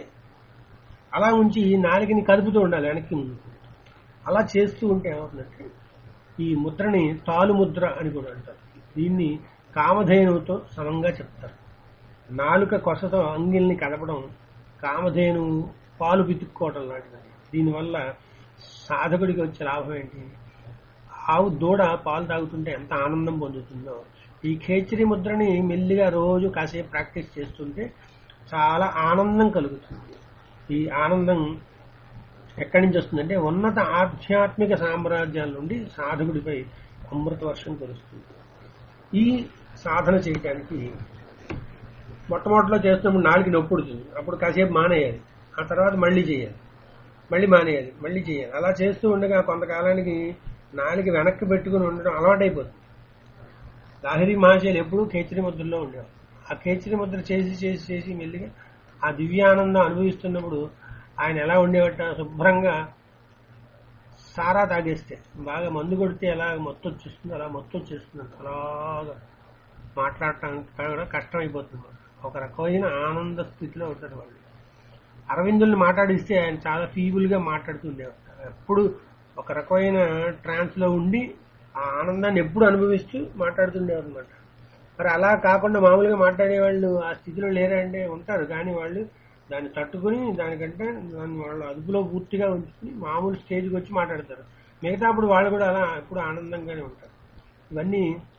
అలా ఉంచి ఈ నాలికని కదుపుతూ ఉండాలి వెనక్కి ముందు అలా చేస్తూ ఉంటే ఏమవుతుందంటే ఈ ముద్రని తాలు ముద్ర అని కూడా అంటారు దీన్ని కామధేనువుతో సమంగా చెప్తారు నాలుక కొసతో అంగిల్ని కదపడం కామధేను పాలు పితుక్కోవటం లాంటిది దీనివల్ల సాధకుడికి వచ్చే లాభం ఏంటి ఆవు దూడ పాలు తాగుతుంటే ఎంత ఆనందం పొందుతుందో ఈ ఖేచరి ముద్రని మెల్లిగా రోజు కాసేపు ప్రాక్టీస్ చేస్తుంటే చాలా ఆనందం కలుగుతుంది ఈ ఆనందం ఎక్కడి నుంచి వస్తుందంటే ఉన్నత ఆధ్యాత్మిక సామ్రాజ్యాల నుండి సాధకుడిపై అమృత వర్షం కురుస్తుంది ఈ సాధన చేయటానికి మొట్టమొదటిలో చేస్తున్నప్పుడు నాలుగు నొప్పి పుడుతుంది అప్పుడు కాసేపు మానేయాలి ఆ తర్వాత మళ్ళీ చేయాలి మళ్ళీ మానేయాలి మళ్ళీ చేయాలి అలా చేస్తూ ఉండగా కొంతకాలానికి నాలుగు వెనక్కి పెట్టుకుని ఉండడం అలవాటైపోతుంది లాహిరి మహాశయులు ఎప్పుడూ కేచరి ముద్రలో ఉండేవారు ఆ కేచరి ముద్ర చేసి చేసి చేసి మెల్లిగా ఆ దివ్యానందం అనుభవిస్తున్నప్పుడు ఆయన ఎలా ఉండేవట శుభ్రంగా సారా తాగేస్తే బాగా మందు కొడితే ఎలా మొత్తం వచ్చేస్తుంది అలా మొత్తం వచ్చేస్తుంది అలాగా మాట్లాడటానికి కూడా కష్టం అయిపోతుంది ఒక రకమైన ఆనంద స్థితిలో ఉంటారు వాళ్ళు అరవిందుల్ని మాట్లాడిస్తే ఆయన చాలా ఫీబుల్ గా మాట్లాడుతుండేవారు ఎప్పుడు ఒక రకమైన ట్రాన్స్ లో ఉండి ఆ ఆనందాన్ని ఎప్పుడు అనుభవిస్తూ మాట్లాడుతుండేవారు అనమాట మరి అలా కాకుండా మామూలుగా మాట్లాడే వాళ్ళు ఆ స్థితిలో లేరా అంటే ఉంటారు కానీ వాళ్ళు దాన్ని తట్టుకుని దానికంటే దాన్ని వాళ్ళు అదుపులో పూర్తిగా ఉంచుకుని మామూలు స్టేజ్కి వచ్చి మాట్లాడతారు మిగతా అప్పుడు వాళ్ళు కూడా అలా ఎప్పుడు ఆనందంగానే ఉంటారు ఇవన్నీ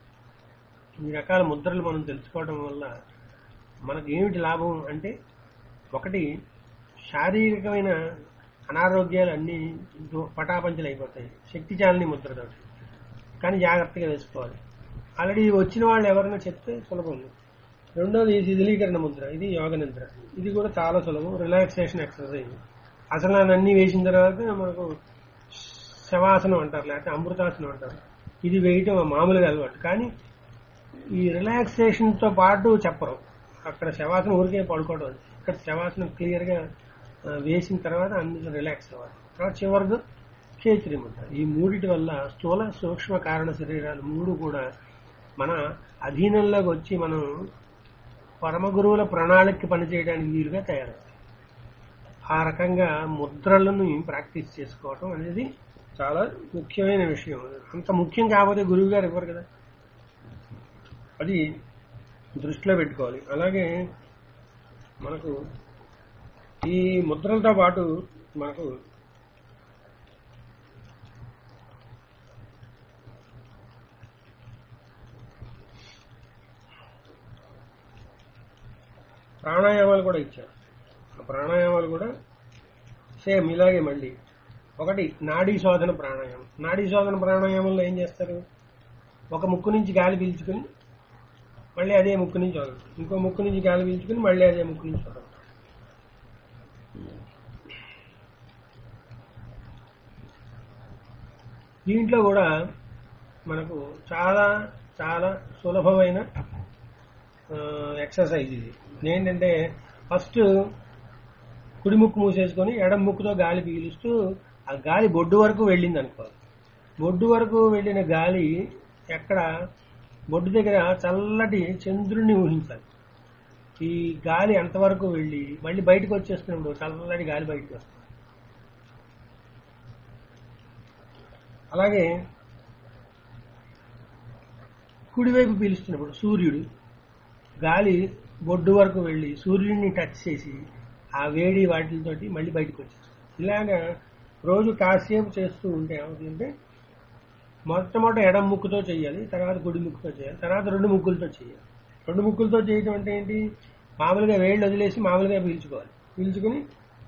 ఈ రకాల ముద్రలు మనం తెలుసుకోవడం వల్ల మనకు ఏమిటి లాభం అంటే ఒకటి శారీరకమైన అనారోగ్యాలు అన్ని దో- పటాపంచలు అయిపోతాయి శక్తి చాలని ముద్రతో కానీ జాగ్రత్తగా వేసుకోవాలి ఆల్రెడీ వచ్చిన వాళ్ళు ఎవరైనా చెప్తే సులభం రెండోది శిథిలీకరణ ముద్ర ఇది యోగ నిద్ర ఇది కూడా చాలా సులభం రిలాక్సేషన్ ఎక్సర్సైజ్ అసలు అన్ని వేసిన తర్వాత మనకు శవాసనం అంటారు లేకపోతే అమృతాసనం అంటారు ఇది వేయటం మామూలుగా అలవాటు కానీ ఈ రిలాక్సేషన్ తో పాటు చెప్పరు అక్కడ శవాసనం ఊరికే పడుకోవడం అది. ఇక్కడ శవాసనం క్లియర్ గా ఆ, వేసిన తర్వాత అన్ని రిలాక్స్ అవ్వాలి తర్వాత చివరిగా కేచరి ముద్ర ఈ మూడిటి వల్ల స్థూల సూక్ష్మ కారణ శరీరాలు మూడు కూడా మన అధీనంలోకి వచ్చి మనం పరమ గురువుల ప్రణాళిక పనిచేయడానికి వీలుగా తయారవుతాయి ఆ రకంగా ముద్రలను ప్రాక్టీస్ చేసుకోవటం అనేది చాలా ముఖ్యమైన విషయం అంత ముఖ్యం కాకపోతే గురువు గారు ఇవ్వరు కదా అది దృష్టిలో పెట్టుకోవాలి అలాగే మనకు ఈ ముద్రలతో పాటు మనకు ప్రాణాయామాలు కూడా ఇచ్చారు ఆ ప్రాణాయామాలు కూడా సేమ్ ఇలాగే మళ్ళీ ఒకటి నాడీ శోధన ప్రాణాయామం నాడీ శోధన ప్రాణాయామంలో ఏం చేస్తారు ఒక ముక్కు నుంచి గాలి పీల్చుకుని మళ్ళీ అదే ముక్కు నుంచి వదలడం ఇంకో ముక్కు నుంచి గాలి పీల్చుకుని మళ్ళీ అదే ముక్కు నుంచి వదలడం దీంట్లో కూడా మనకు చాలా చాలా సులభమైన ఎక్సర్సైజ్ ఇది ఏంటంటే ఫస్ట్ కుడి ముక్కు మూసేసుకొని ఎడం ముక్కుతో గాలి పీలుస్తూ ఆ గాలి బొడ్డు వరకు వెళ్ళింది అనుకోవాలి బొడ్డు వరకు వెళ్ళిన గాలి ఎక్కడ బొడ్డు దగ్గర చల్లటి చంద్రుడిని ఊహించాలి ఈ గాలి అంతవరకు వెళ్ళి మళ్ళీ బయటకు వచ్చేస్తున్నప్పుడు చల్లటి గాలి బయటకు వస్తుంది అలాగే కుడివైపు పీలుస్తున్నప్పుడు సూర్యుడు గాలి బొడ్డు వరకు వెళ్ళి సూర్యుడిని టచ్ చేసి ఆ వేడి వాటితోటి మళ్ళీ బయటకు వచ్చేస్తుంది ఇలాగా రోజు కాసేపు చేస్తూ ఉంటే ఏమవుతుందంటే మొట్టమొదట ఎడం ముక్కుతో చేయాలి తర్వాత కుడి ముక్కుతో చేయాలి తర్వాత రెండు ముక్కులతో చేయాలి రెండు ముక్కులతో చేయటం అంటే ఏంటి మామూలుగా వేళ్ళు వదిలేసి మామూలుగా పీల్చుకోవాలి పీల్చుకుని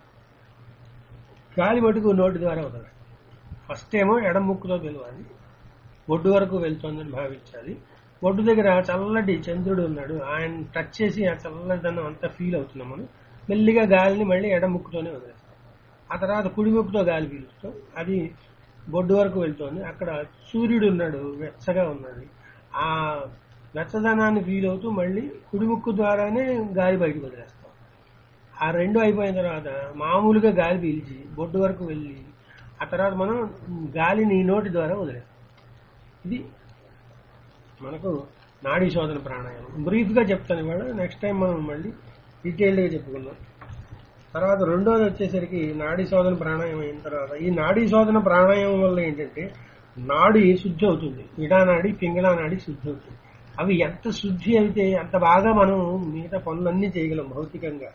గాలి మటుకు నోటి ద్వారా వదలాలి ఫస్ట్ ఏమో ఎడం ముక్కుతో పిలవాలి ఒడ్డు వరకు వెళ్తోందని భావించాలి ఒడ్డు దగ్గర చల్లటి చంద్రుడు ఉన్నాడు ఆయన టచ్ చేసి ఆ చల్లదనం అంతా ఫీల్ అవుతున్నాం మనం మెల్లిగా గాలిని మళ్ళీ ఎడం ముక్కుతోనే వదిలేస్తాం ఆ తర్వాత కుడి ముక్కుతో గాలి పీలుస్తాం అది బొడ్డు వరకు వెళ్తోంది అక్కడ సూర్యుడు ఉన్నాడు వెచ్చగా ఉన్నాడు ఆ వెచ్చదనాన్ని ఫీల్ అవుతూ మళ్ళీ కుడి ముక్కు ద్వారానే గాలి బయటకు వదిలేస్తాం ఆ రెండు అయిపోయిన తర్వాత మామూలుగా గాలి పీల్చి బొడ్డు వరకు వెళ్ళి ఆ తర్వాత మనం గాలిని నోటి ద్వారా వదిలేస్తాం ఇది మనకు నాడీ శోధన ప్రాణాయామం బ్రీఫ్ గా చెప్తాను ఇవాళ నెక్స్ట్ టైం మనం మళ్ళీ డీటెయిల్డ్ గా చెప్పుకుందాం తర్వాత రెండోది వచ్చేసరికి నాడీ శోధన ప్రాణాయామం అయిన తర్వాత ఈ నాడీ శోధన ప్రాణాయామం వల్ల ఏంటంటే నాడి శుద్ధి అవుతుంది ఇడానాడి పింగళా నాడి శుద్ధి అవుతుంది అవి ఎంత శుద్ధి అయితే అంత బాగా మనం మిగతా పనులన్నీ చేయగలం భౌతికంగా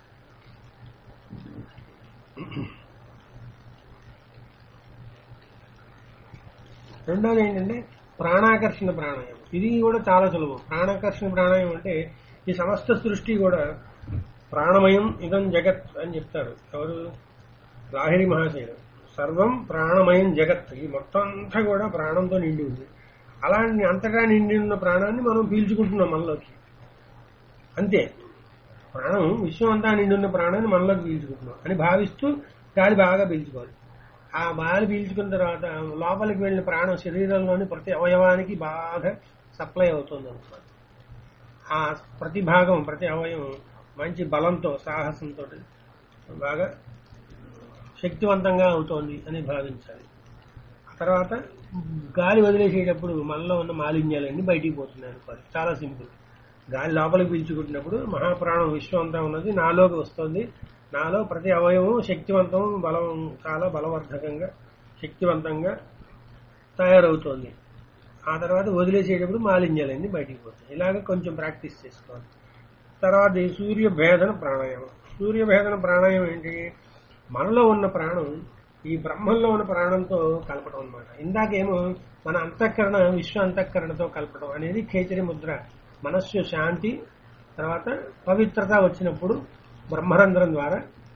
రెండోది ఏంటంటే ప్రాణాకర్షణ ప్రాణాయామం ఇది కూడా చాలా సులభం ప్రాణాకర్షణ ప్రాణాయామం అంటే ఈ సమస్త సృష్టి కూడా ప్రాణమయం ఇదం జగత్ అని చెప్తారు ఎవరు లాహిరి మహాశయుడు సర్వం ప్రాణమయం జగత్ ఈ మొత్తం అంతా కూడా ప్రాణంతో నిండి ఉంది అలాంటి అంతగా నిండి ఉన్న ప్రాణాన్ని మనం పీల్చుకుంటున్నాం మనలోకి అంతే ప్రాణం విశ్వం అంతా నిండి ఉన్న ప్రాణాన్ని మనలోకి పీల్చుకుంటున్నాం అని భావిస్తూ గాలి బాగా పీల్చుకోవాలి ఆ గాలి పీల్చుకున్న తర్వాత లోపలికి వెళ్ళిన ప్రాణం శరీరంలోని ప్రతి అవయవానికి బాగా సప్లై అవుతుంది అనుకోవాలి ఆ ప్రతి భాగం ప్రతి అవయవం మంచి బలంతో సాహసంతో బాగా శక్తివంతంగా అవుతోంది అని భావించాలి ఆ తర్వాత గాలి వదిలేసేటప్పుడు మనలో ఉన్న మాలిన్యాలన్నీ బయటికి పోతున్నాయి అనుకోవాలి చాలా సింపుల్ గాలి లోపలికి పీల్చుకుంటున్నప్పుడు మహాప్రాణం విశ్వం అంతా ఉన్నది నాలోకి వస్తుంది నాలో ప్రతి అవయవం శక్తివంతం బలం చాలా బలవర్ధకంగా శక్తివంతంగా తయారవుతోంది ఆ తర్వాత వదిలేసేటప్పుడు మాలిన్యాలన్నీ బయటికి పోతాయి ఇలాగ కొంచెం ప్రాక్టీస్ చేసుకోవాలి తర్వాత ఈ సూర్య భేదన ప్రాణాయామం సూర్య భేదన ప్రాణాయామం ఏంటి మనలో ఉన్న ప్రాణం ఈ బ్రహ్మంలో ఉన్న ప్రాణంతో కలపడం అనమాట ఇందాకేమో మన అంతఃకరణ విశ్వ అంతఃకరణతో కలపడం అనేది ఖేచరి ముద్ర మనస్సు శాంతి తర్వాత పవిత్రత వచ్చినప్పుడు బ్రహ్మరంధ్రం ద్వారా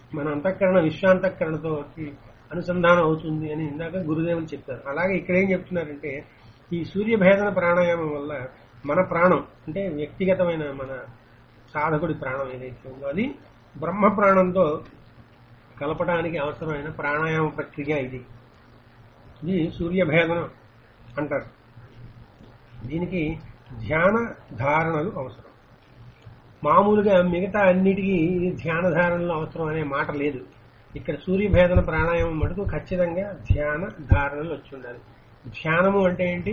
మన అంతఃకరణ విశ్వాంతఃకరణతో అనుసంధానం అవుతుంది అని ఇందాక గురుదేవులు చెప్పారు అలాగే ఇక్కడ ఏం చెప్తున్నారంటే ఈ సూర్యభేదన ప్రాణాయామం వల్ల మన ప్రాణం అంటే వ్యక్తిగతమైన మన సాధకుడి ప్రాణం ఏదైతే ఉందో అది బ్రహ్మ ప్రాణంతో కలపడానికి అవసరమైన ప్రాణాయామ ప్రక్రియ ఇది ఇది సూర్యభేదనం అంటారు దీనికి ధ్యాన ధారణలు అవసరం మామూలుగా మిగతా అన్నిటికీ ధ్యాన ధారణలు అవసరం అనే మాట లేదు ఇక్కడ సూర్యభేదన ప్రాణాయామం మటుకు ఖచ్చితంగా ధ్యాన ధారణలు వచ్చి ఉండాలి ధ్యానము అంటే ఏంటి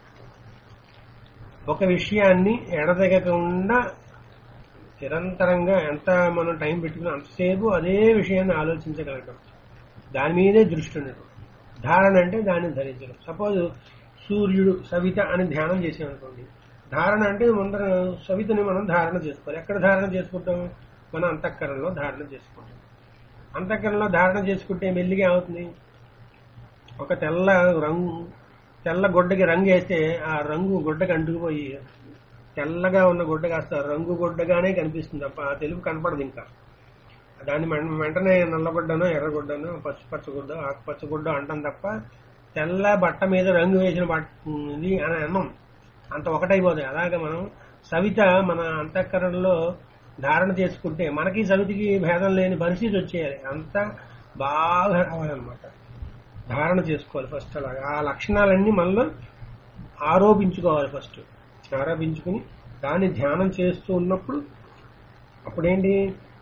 ఒక విషయాన్ని ఎడతెగకుండా నిరంతరంగా ఎంత మనం టైం పెట్టుకున్నా అంతసేపు అదే విషయాన్ని ఆలోచించగలగటం దాని మీదే దృష్టి ఉండటం ధారణ అంటే దాన్ని ధరించడం సపోజ్ సూర్యుడు సవిత అని ధ్యానం చేసామనుకోండి ధారణ అంటే ముందర సవితని మనం ధారణ చేసుకోవాలి ఎక్కడ ధారణ చేసుకుంటాం మన అంతఃకరణలో ధారణ చేసుకుంటాం అంతఃకరణలో ధారణ చేసుకుంటే మెల్లిగా అవుతుంది ఒక తెల్ల రంగు తెల్ల గుడ్డకి రంగు వేస్తే ఆ రంగు గుడ్డకి అంటుకుపోయి తెల్లగా ఉన్న గుడ్డ కాస్త రంగు గుడ్డగానే కనిపిస్తుంది తప్ప ఆ తెలుపు కనపడదు ఇంకా దాన్ని వెం- వెంటనే నల్లగుడ్డనో ఎర్రగుడ్డనో పచ్చి పచ్చగుడ్డ ఆకుపచ్చగుడ్డ అంటాం తప్ప తెల్ల బట్ట మీద రంగు వేసిన బట్ట ఇది అని అన్నం అంత ఒకటైపోతుంది అలాగే మనం సవిత మన అంతఃకరణలో ధారణ చేసుకుంటే మనకి సవితికి భేదం లేని పరిస్థితి వచ్చేయాలి అంత బాగా రావాలన్నమాట ధారణ చేసుకోవాలి ఫస్ట్ అలాగా ఆ లక్షణాలన్నీ మనలో ఆరోపించుకోవాలి ఫస్ట్ ఆరోపించుకుని దాన్ని ధ్యానం చేస్తూ ఉన్నప్పుడు అప్పుడేంటి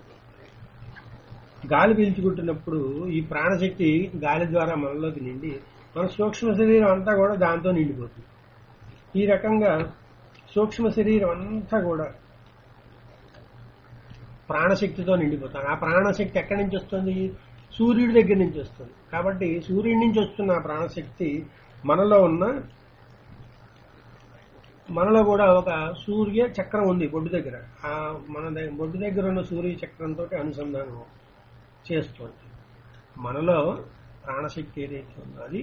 గాలి పీల్చుకుంటున్నప్పుడు ఈ ప్రాణశక్తి గాలి ద్వారా మనలోకి నిండి మన సూక్ష్మ శరీరం అంతా కూడా దాంతో నిండిపోతుంది ఈ రకంగా సూక్ష్మ శరీరం అంతా కూడా ప్రాణశక్తితో నిండిపోతాడు ఆ ప్రాణశక్తి ఎక్కడి నుంచి వస్తుంది సూర్యుడి దగ్గర నుంచి వస్తుంది కాబట్టి సూర్యుడి నుంచి వస్తున్న ఆ ప్రాణశక్తి మనలో ఉన్న మనలో కూడా ఒక సూర్య చక్రం ఉంది బొడ్డు దగ్గర ఆ మన దగ్గర బొడ్డు దగ్గర ఉన్న సూర్య చక్రంతో అనుసంధానం చేస్తుంది మనలో ప్రాణశక్తి ఏదైతే ఉందో అది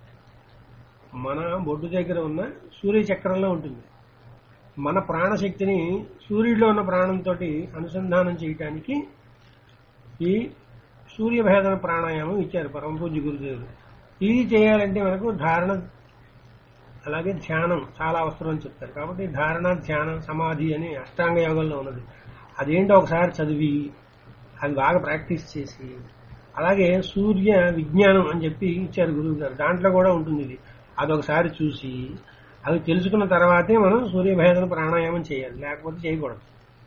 మన బొడ్డు దగ్గర ఉన్న సూర్య చక్రంలో ఉంటుంది మన ప్రాణశక్తిని సూర్యుడిలో ఉన్న ప్రాణంతో అనుసంధానం చేయటానికి ఈ సూర్యభేదన ప్రాణాయామం ఇచ్చారు పరమ పూజ్య గురుదేవులు ఇది చేయాలంటే మనకు ధారణ అలాగే ధ్యానం చాలా అవసరం అని చెప్తారు కాబట్టి ధారణ ధ్యానం సమాధి అని అష్టాంగ యోగంలో ఉన్నది అదేంటో ఒకసారి చదివి అది బాగా ప్రాక్టీస్ చేసి అలాగే సూర్య విజ్ఞానం అని చెప్పి ఇచ్చారు గురువు గారు దాంట్లో కూడా ఉంటుంది ఇది అదొకసారి చూసి అవి తెలుసుకున్న తర్వాతే మనం సూర్యభేదన ప్రాణాయామం చేయాలి లేకపోతే చేయకూడదు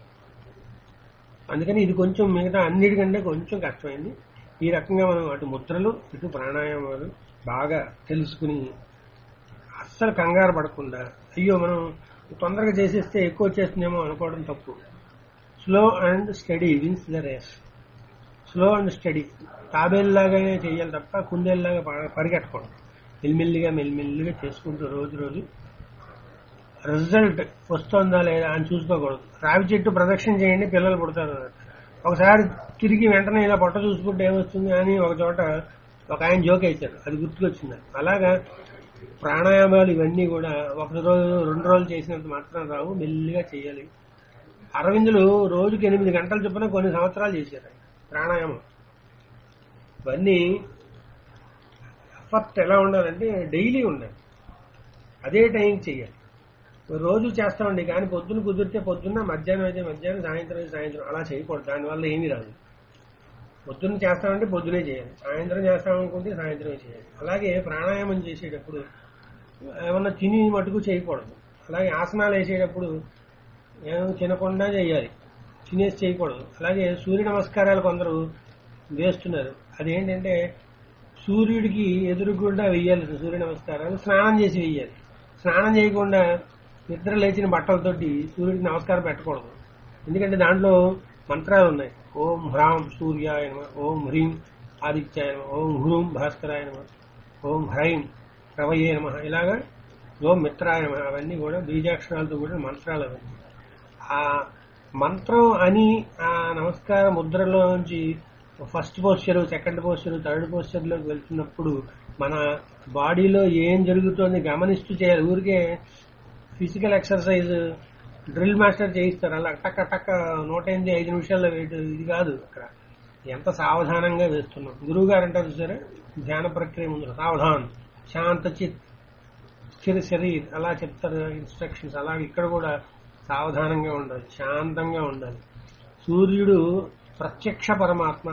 అందుకని ఇది కొంచెం మిగతా అన్నిటికంటే కొంచెం కష్టమైంది ఈ రకంగా మనం అటు ముద్రలు ఇటు ప్రాణాయామాలు బాగా తెలుసుకుని అస్సలు కంగారు పడకుండా అయ్యో మనం తొందరగా చేసేస్తే ఎక్కువ వచ్చేస్తుందేమో అనుకోవడం తప్పు slow and steady wins the race slow and steady తాబేల్లాగానే చేయాలి తప్ప కుందేల్లాగా ప- పరిగెట్టకూడదు మెల్లిమెల్లిగా మెల్లిమెల్లిగా చేసుకుంటూ రోజు రోజు రిజల్ట్ వస్తుందా లేదా అని చూసుకోకూడదు రావి చెట్టు ప్రదక్షిణ చేయండి పిల్లలు పుడతారు అన్నారు. ఒకసారి తిరిగి వెంటనే ఇలా పొట్ట చూసుకుంటే ఏమొస్తుంది అని ఒక చోట ఒక ఆయన జోక్ వేశారు అది గుర్తుకొచ్చింది అలాగా ప్రాణాయామాలు ఇవన్నీ కూడా ఒక రోజు రెండు రోజులు చేసినంత మాత్రం రావు మెల్లిగా చేయాలి అరవిందులు రోజుకి ఎనిమిది గంటల చొప్పున కొన్ని సంవత్సరాలు చేశారు ఆయన ప్రాణాయామం ఇవన్నీ ఎఫర్ట్ ఎలా ఉండాలంటే డైలీ ఉండాలి అదే టైంకి చేయాలి రోజు చేస్తామండి కానీ పొద్దున్న కుదిరితే పొద్దున్న మధ్యాహ్నం అయితే మధ్యాహ్నం సాయంత్రం అయితే సాయంత్రం అలా చేయకూడదు దానివల్ల ఏమీ రాదు పొద్దున్న చేస్తామంటే పొద్దునే చేయాలి సాయంత్రం చేస్తామనుకుంటే సాయంత్రమే చేయాలి అలాగే ప్రాణాయామం చేసేటప్పుడు ఏమన్నా తిని మటుకు చేయకూడదు అలాగే ఆసనాలు వేసేటప్పుడు ఏమో తినకుండా చేయాలి తినేసి చేయకూడదు అలాగే సూర్య నమస్కారాలు కొందరు వేస్తున్నారు అదేంటంటే సూర్యుడికి ఎదురుగుండా వెయ్యాలి సూర్య నమస్కారాలు స్నానం చేసి వెయ్యాలి స్నానం చేయకుండా నిద్ర లేచిన బట్టలతోటి సూర్యుడికి నమస్కారం పెట్టకూడదు ఎందుకంటే దాంట్లో మంత్రాలు ఉన్నాయి ఓం హ్రాం సూర్యాయ నమ ఓం హ్రీం ఆదిత్యాయ నమ ఓం హ్రూం భాస్కరాయ నమ ఓం హ్రైం రవయే నమ ఇలాగా ఓం మిత్రాయ నమ అవన్నీ కూడా బీజాక్షరాలతో కూడా మంత్రాలు అవన్నీ ఆ మంత్రం అని ఆ నమస్కార ముద్రలో నుంచి first posture second posture third posture లోకి వెళ్తున్నప్పుడు మన బాడీలో ఏం జరుగుతోంది గమనిస్తూ చేయాలి ఊరికే ఫిజికల్ ఎక్సర్సైజ్ డ్రిల్ మాస్టర్ చేయిస్తారు అలా టక్క టక్క నూట ఎనిమిది ఐదు నిమిషాల్లో వేయటం ఇది కాదు అక్కడ ఎంత సావధానంగా వేస్తున్నాం గురువు గారు అంటారు సరే ధ్యాన ప్రక్రియ ముందు సావధాన్ శాంత చిత్ స్థిర శరీర్ అలా చెప్తారు ఇన్స్ట్రక్షన్స్ అలాగే ఇక్కడ కూడా సావధానంగా ఉండాలి శాంతంగా ఉండాలి సూర్యుడు ప్రత్యక్ష పరమాత్మ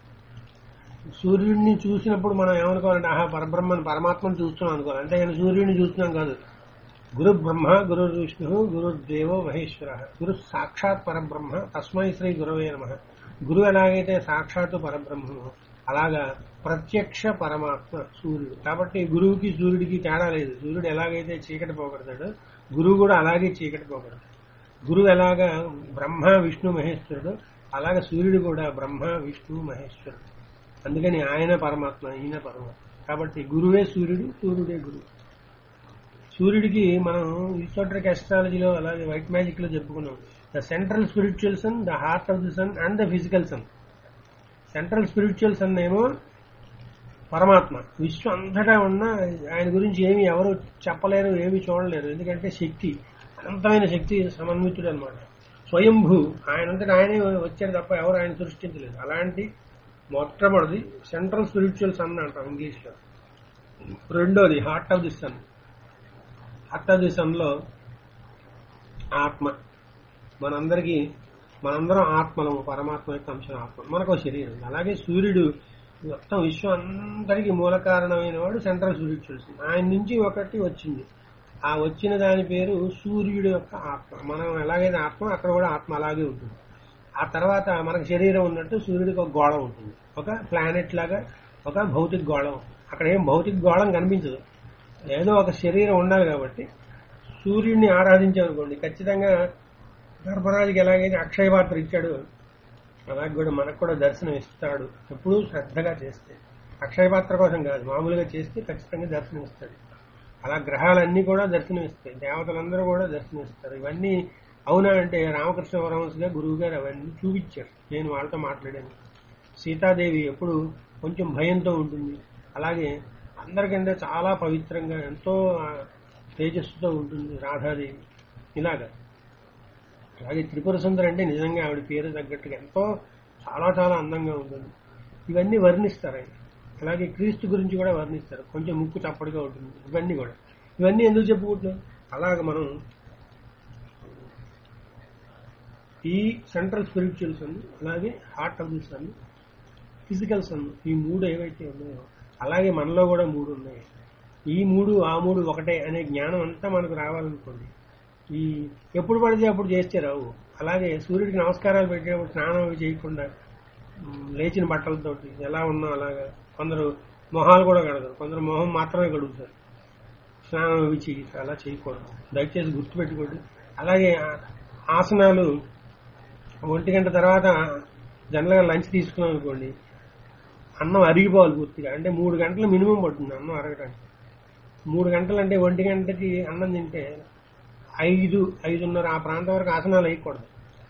సూర్యుడిని చూసినప్పుడు మనం ఏమనుకోవాలంటే ఆహా పరబ్రహ్మని పరమాత్మను చూస్తున్నాం అనుకోవాలి అంటే ఆయన సూర్యుడిని చూస్తున్నాం కాదు గురు బ్రహ్మ గురు విష్ణు గురు దేవో మహేశ్వర గురు సాక్షాత్ పరబ్రహ్మ తస్మై శ్రీ గురవే నమ గురువు ఎలాగైతే సాక్షాత్తు పరబ్రహ్మము అలాగా ప్రత్యక్ష పరమాత్మ సూర్యుడు కాబట్టి గురువుకి సూర్యుడికి తేడా లేదు సూర్యుడు ఎలాగైతే చీకటి పోగొడతాడో గురువు కూడా అలాగే చీకటి పోగొడతాడు గురువు ఎలాగా బ్రహ్మ విష్ణు మహేశ్వరుడు అలాగే సూర్యుడు కూడా బ్రహ్మ విష్ణు మహేశ్వరుడు అందుకని ఆయన పరమాత్మ ఈయన పరమాత్మ కాబట్టి గురువే సూర్యుడు సూర్యుడే గురువు సూర్యుడికి మనం ఈసోట్రిక్ అస్ట్రాలజీలో అలాగే వైట్ మ్యాజిక్ లో చెప్పుకున్నాం the central spiritual sun the heart of the sun and the physical sun central spiritual sun ఏమో పరమాత్మ విశ్వం అంతటా ఉన్న ఆయన గురించి ఏమి ఎవరు చెప్పలేరు ఏమి చూడలేరు ఎందుకంటే శక్తి అనంతమైన శక్తి సమన్వితుడు అనమాట స్వయంభూ ఆయనంతటా ఆయనే వచ్చాడు తప్ప ఎవరు ఆయన సృష్టించలేదు అలాంటి మొట్టమొదటిది సెంట్రల్ స్పిరిచువల్ సన్ అంటాం ఇంగ్లీష్ లో రెండోది heart of the sun heart of the sun లో ఆత్మ మనందరికీ మనందరం ఆత్మలము పరమాత్మ యొక్క అంశం ఆత్మ మనకు శరీరం అలాగే సూర్యుడు మొత్తం విశ్వం అందరికీ మూల కారణమైన వాడు సెంట్రల్ స్పిరిచువల్స్ ఆయన నుంచి ఒకటి వచ్చింది ఆ వచ్చిన దాని పేరు సూర్యుడు యొక్క ఆత్మ మనం ఎలాగైతే ఆత్మ అక్కడ కూడా ఆత్మ అలాగే ఉంటుంది ఆ తర్వాత మనకు శరీరం ఉన్నట్టు సూర్యుడికి ఒక గోళం ఉంటుంది ఒక ప్లానెట్ లాగా ఒక భౌతిక గోళం అక్కడ ఏం భౌతిక గోళం కనిపించదు ఏదో ఒక శరీరం ఉండాలి కాబట్టి సూర్యుడిని ఆరాధించామనుకోండి ఖచ్చితంగా ధర్మరాజుకి ఎలాగైతే అక్షయ పాత్ర ఇచ్చాడు అలాగే కూడా మనకు కూడా దర్శనం ఇస్తాడు ఎప్పుడూ శ్రద్ధగా చేస్తే అక్షయ పాత్ర కోసం కాదు మామూలుగా చేస్తే ఖచ్చితంగా దర్శనం ఇస్తాడు అలా గ్రహాలన్నీ కూడా దర్శనం ఇస్తాయి దేవతలందరూ కూడా దర్శనం ఇస్తారు ఇవన్నీ అవునా అంటే రామకృష్ణ పరమహంసగా గురువు గారు అవన్నీ చూపించారు నేను వాళ్ళతో మాట్లాడాను సీతాదేవి ఎప్పుడు కొంచెం భయంతో ఉంటుంది అలాగే అందరికంటే చాలా పవిత్రంగా ఎంతో ఆ, తేజస్సుతో ఉంటుంది రాధాదేవి ఇలాగా అలాగే త్రిపుర సుందరి అంటే నిజంగా ఆవిడ పేరు తగ్గట్టుగా ఎంతో చాలా చాలా అందంగా ఉంటుంది ఇవన్నీ వర్ణిస్తారు ఆయన అలాగే క్రీస్తు గురించి కూడా వర్ణిస్తారు కొంచెం ముక్కు చప్పడిగా ఉంటుంది ఇవన్నీ కూడా ఇవన్నీ ఎందుకు చెప్పుకుంటున్నాం అలాగ మనం ఈ సెంట్రల్ స్పిరిచువల్ సన్ అలాగే heart of the sun physical sun ఈ మూడు ఏవైతే ఉన్నాయో అలాగే మనలో కూడా మూడు ఉన్నాయి ఈ మూడు ఆ మూడు ఒకటే అనే జ్ఞానం అంతా మనకు రావాలనుకోండి ఈ ఎప్పుడు పడితే అప్పుడు చేస్తే రావు అలాగే సూర్యుడికి నమస్కారాలు పెట్టేటప్పుడు స్నానం అవి చేయకుండా ఉమ్, లేచిన బట్టలతోటి ఎలా ఉన్నా అలాగా కొందరు మొహాలు కూడా కడతారు కొందరు మొహం మాత్రమే కడుగుతారు స్నానం అవి చేయి అలా చేయకూడదు దయచేసి గుర్తుపెట్టుకోండి అలాగే ఆ- ఆసనాలు ఒంటి గంట తర్వాత జనరల్గా లంచ్ తీసుకున్నాం అనుకోండి అన్నం అరిగిపోవాలి పూర్తిగా అంటే మూడు గంటలు మినిమం పడుతుంది అన్నం అరగడానికి మూడు గంటలు అంటే ఒంటి గంటకి అన్నం తింటే ఐదు ఐదున్నర ఆ ప్రాంతం వరకు ఆసనాలు వేయకూడదు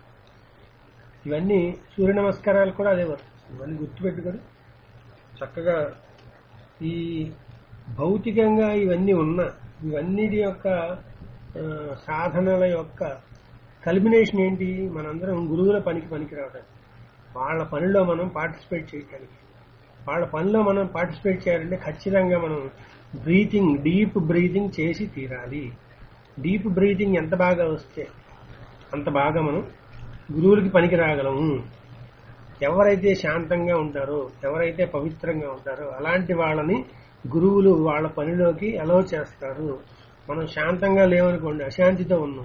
ఇవన్నీ సూర్య నమస్కారాలు కూడా అదే వర్తిస్తుంది ఇవన్నీ గుర్తుపెట్టుకొని చక్కగా ఈ భౌతికంగా ఇవన్నీ ఉన్న ఇవన్నిటి యొక్క ఆ, సాధనల యొక్క కల్మినేషన్ ఏంటి మనందరం గురువుల పనికి పనికి రావడానికి వాళ్ళ పనిలో మనం పార్టిసిపేట్ చేయటానికి వాళ్ళ పనిలో మనం పార్టిసిపేట్ చేయాలంటే ఖచ్చితంగా మనం బ్రీతింగ్ డీప్ బ్రీతింగ్ చేసి తీరాలి డీప్ బ్రీతింగ్ ఎంత బాగా వస్తే అంత బాగా మనం గురువులకి పనికి రాగలము ఎవరైతే శాంతంగా ఉంటారో ఎవరైతే పవిత్రంగా ఉంటారో అలాంటి వాళ్ళని గురువులు వాళ్ళ పనిలోకి అలౌ చేస్తారు మనం శాంతంగా లేవనుకోండి అశాంతితో ఉన్నాం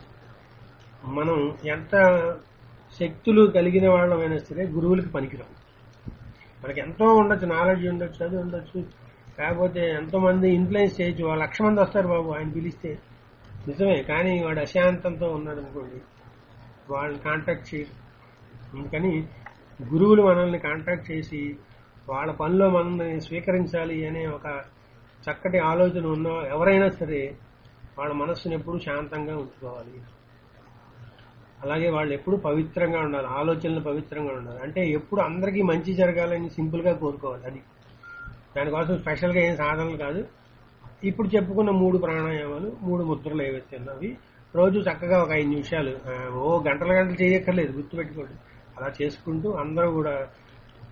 మనం ఎంత శక్తులు కలిగిన వాళ్ళమైనా సరే గురువులకి పనికిరాం మనకి ఎంతో ఉండొచ్చు నాలెడ్జ్ ఉండొచ్చు చదువు ఉండొచ్చు కాకపోతే ఎంతో మంది ఇన్ఫ్లుయెన్స్ చేయొచ్చు వాళ్ళు లక్ష మంది వస్తారు బాబు ఆయన పిలిస్తే నిజమే కానీ వాడు అశాంతంతో ఉన్నాడు అనుకోండి వాళ్ళని కాంటాక్ట్ చేయరు అందుకని గురువులు మనల్ని కాంటాక్ట్ చేసి వాళ్ళ పనిలో మనల్ని స్వీకరించాలి అనే ఒక చక్కటి ఆలోచన ఉన్న ఎవరైనా సరే వాళ్ళ మనస్సును ఎప్పుడు శాంతంగా ఉంచుకోవాలి అలాగే వాళ్ళు ఎప్పుడు పవిత్రంగా ఉండాలి ఆలోచనలు పవిత్రంగా ఉండాలి అంటే ఎప్పుడు అందరికీ మంచి జరగాలని సింపుల్ గా కోరుకోవాలి అది దానికోసం స్పెషల్ గా ఏం సాధనలు కాదు ఇప్పుడు చెప్పుకున్న మూడు ప్రాణాయామాలు మూడు ముద్రలు ఏవైతే ఉన్నవి రోజు చక్కగా ఒక ఐదు నిమిషాలు ఆ, ఓ గంటల గంటలు చేయక్కర్లేదు గుర్తుపెట్టుకోండి అలా చేసుకుంటూ అందరూ కూడా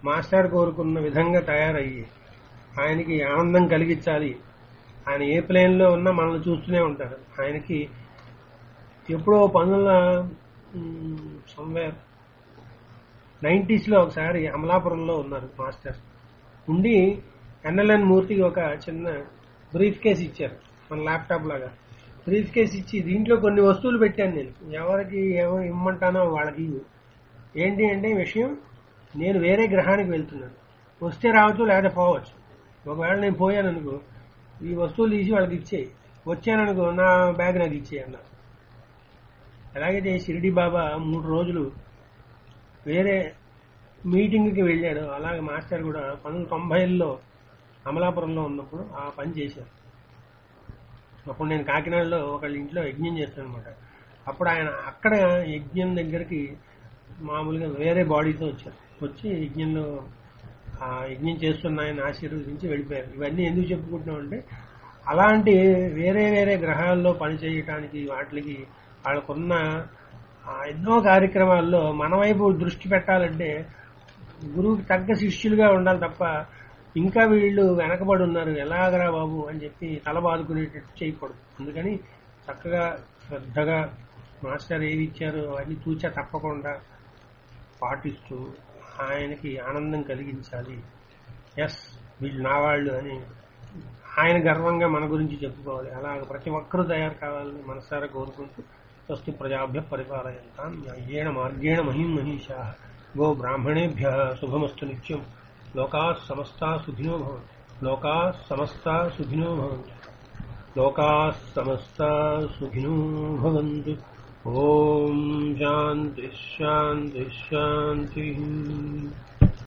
మాస్టర్ కోరుకున్న విధంగా తయారయ్యి ఆయనకి ఆనందం కలిగించాలి ఆయన ఏ ప్లేన్ లో ఉన్నా మనల్ని చూస్తూనే ఉంటారు ఆయనకి ఎప్పుడో పంతొమ్మిది సంవేర్ నైంటీస్ లో ఒకసారి అమలాపురంలో ఉన్నారు మాస్టర్ ఉండి ఎన్ఎల్ఎన్ మూర్తికి ఒక చిన్న బ్రీఫ్ కేస్ ఇచ్చారు మన ల్యాప్టాప్ లాగా బ్రీఫ్ కేస్ ఇచ్చి దీంట్లో కొన్ని వస్తువులు పెట్టాను నేను ఎవరికి ఏమో ఇమ్మంటానో వాళ్ళకి ఇవ్వు. ఏంటి అంటే ఈ విషయం నేను వేరే గ్రహానికి వెళ్తున్నాను వస్తే రావచ్చు లేదా పోవచ్చు ఒకవేళ నేను పోయాను అనుకో ఈ వస్తువులు తీసి వాళ్ళకి ఇచ్చేయి వచ్చాననుకో నా బ్యాగ్ నాకు ఇచ్చేయి అన్నారు ఎలాగైతే షిరిడి బాబా మూడు రోజులు వేరే మీటింగ్కి వెళ్ళాడు అలాగే మాస్టర్ కూడా పంతొమ్మిది తొంభైలో అమలాపురంలో ఉన్నప్పుడు ఆ పని చేశారు అప్పుడు నేను కాకినాడలో ఒకళ్ళ ఇంట్లో యజ్ఞం చేస్తాను అనమాట అప్పుడు ఆయన అక్కడ యజ్ఞం దగ్గరికి మామూలుగా వేరే బాడీతో వచ్చారు వచ్చి యజ్ఞంలో ఆ యజ్ఞం చేస్తున్న ఆయన ఆశీర్వదించి వెళ్ళిపోయారు ఇవన్నీ ఎందుకు చెప్పుకుంటున్నాం అంటే అలాంటి వేరే వేరే గ్రహాల్లో పనిచేయటానికి వాటికి వాళ్ళకున్న ఆ ఎన్నో కార్యక్రమాల్లో మన వైపు దృష్టి పెట్టాలంటే గురువుకి తగ్గ శిష్యులుగా ఉండాలి తప్ప ఇంకా వీళ్ళు వెనకబడి ఉన్నారు ఎలాగరా బాబు అని చెప్పి తల బాదుకునేటట్టు చేయకూడదు అందుకని చక్కగా శ్రద్ధగా మాస్టర్ ఏవి ఇచ్చారో అవన్నీ తూచా తప్పకుండా పాటిస్తూ ఆయనకి ఆనందం కలిగించాలి ఎస్ వీళ్ళు నా వాళ్ళు అని ఆయన గర్వంగా మన గురించి చెప్పుకోవాలి అలాగ ప్రతి ఒక్కరూ తయారు కావాలని మనసారా కోరుకుంటూ స్వస్తి ప్రజాభ్య పరిపాలయంతాం న్యాయేణ మార్గేణ మహిం మహిషా గో బ్రాహ్మణేభ్య శుభమస్తు నిత్యం లోకా సమస్తా సుఖినో భవంతు లోకా సమస్తా సుఖినో భవంతు లోకా సమస్తా సుఖినో భవంతు ఓం శాంతి శాంతి శాంతి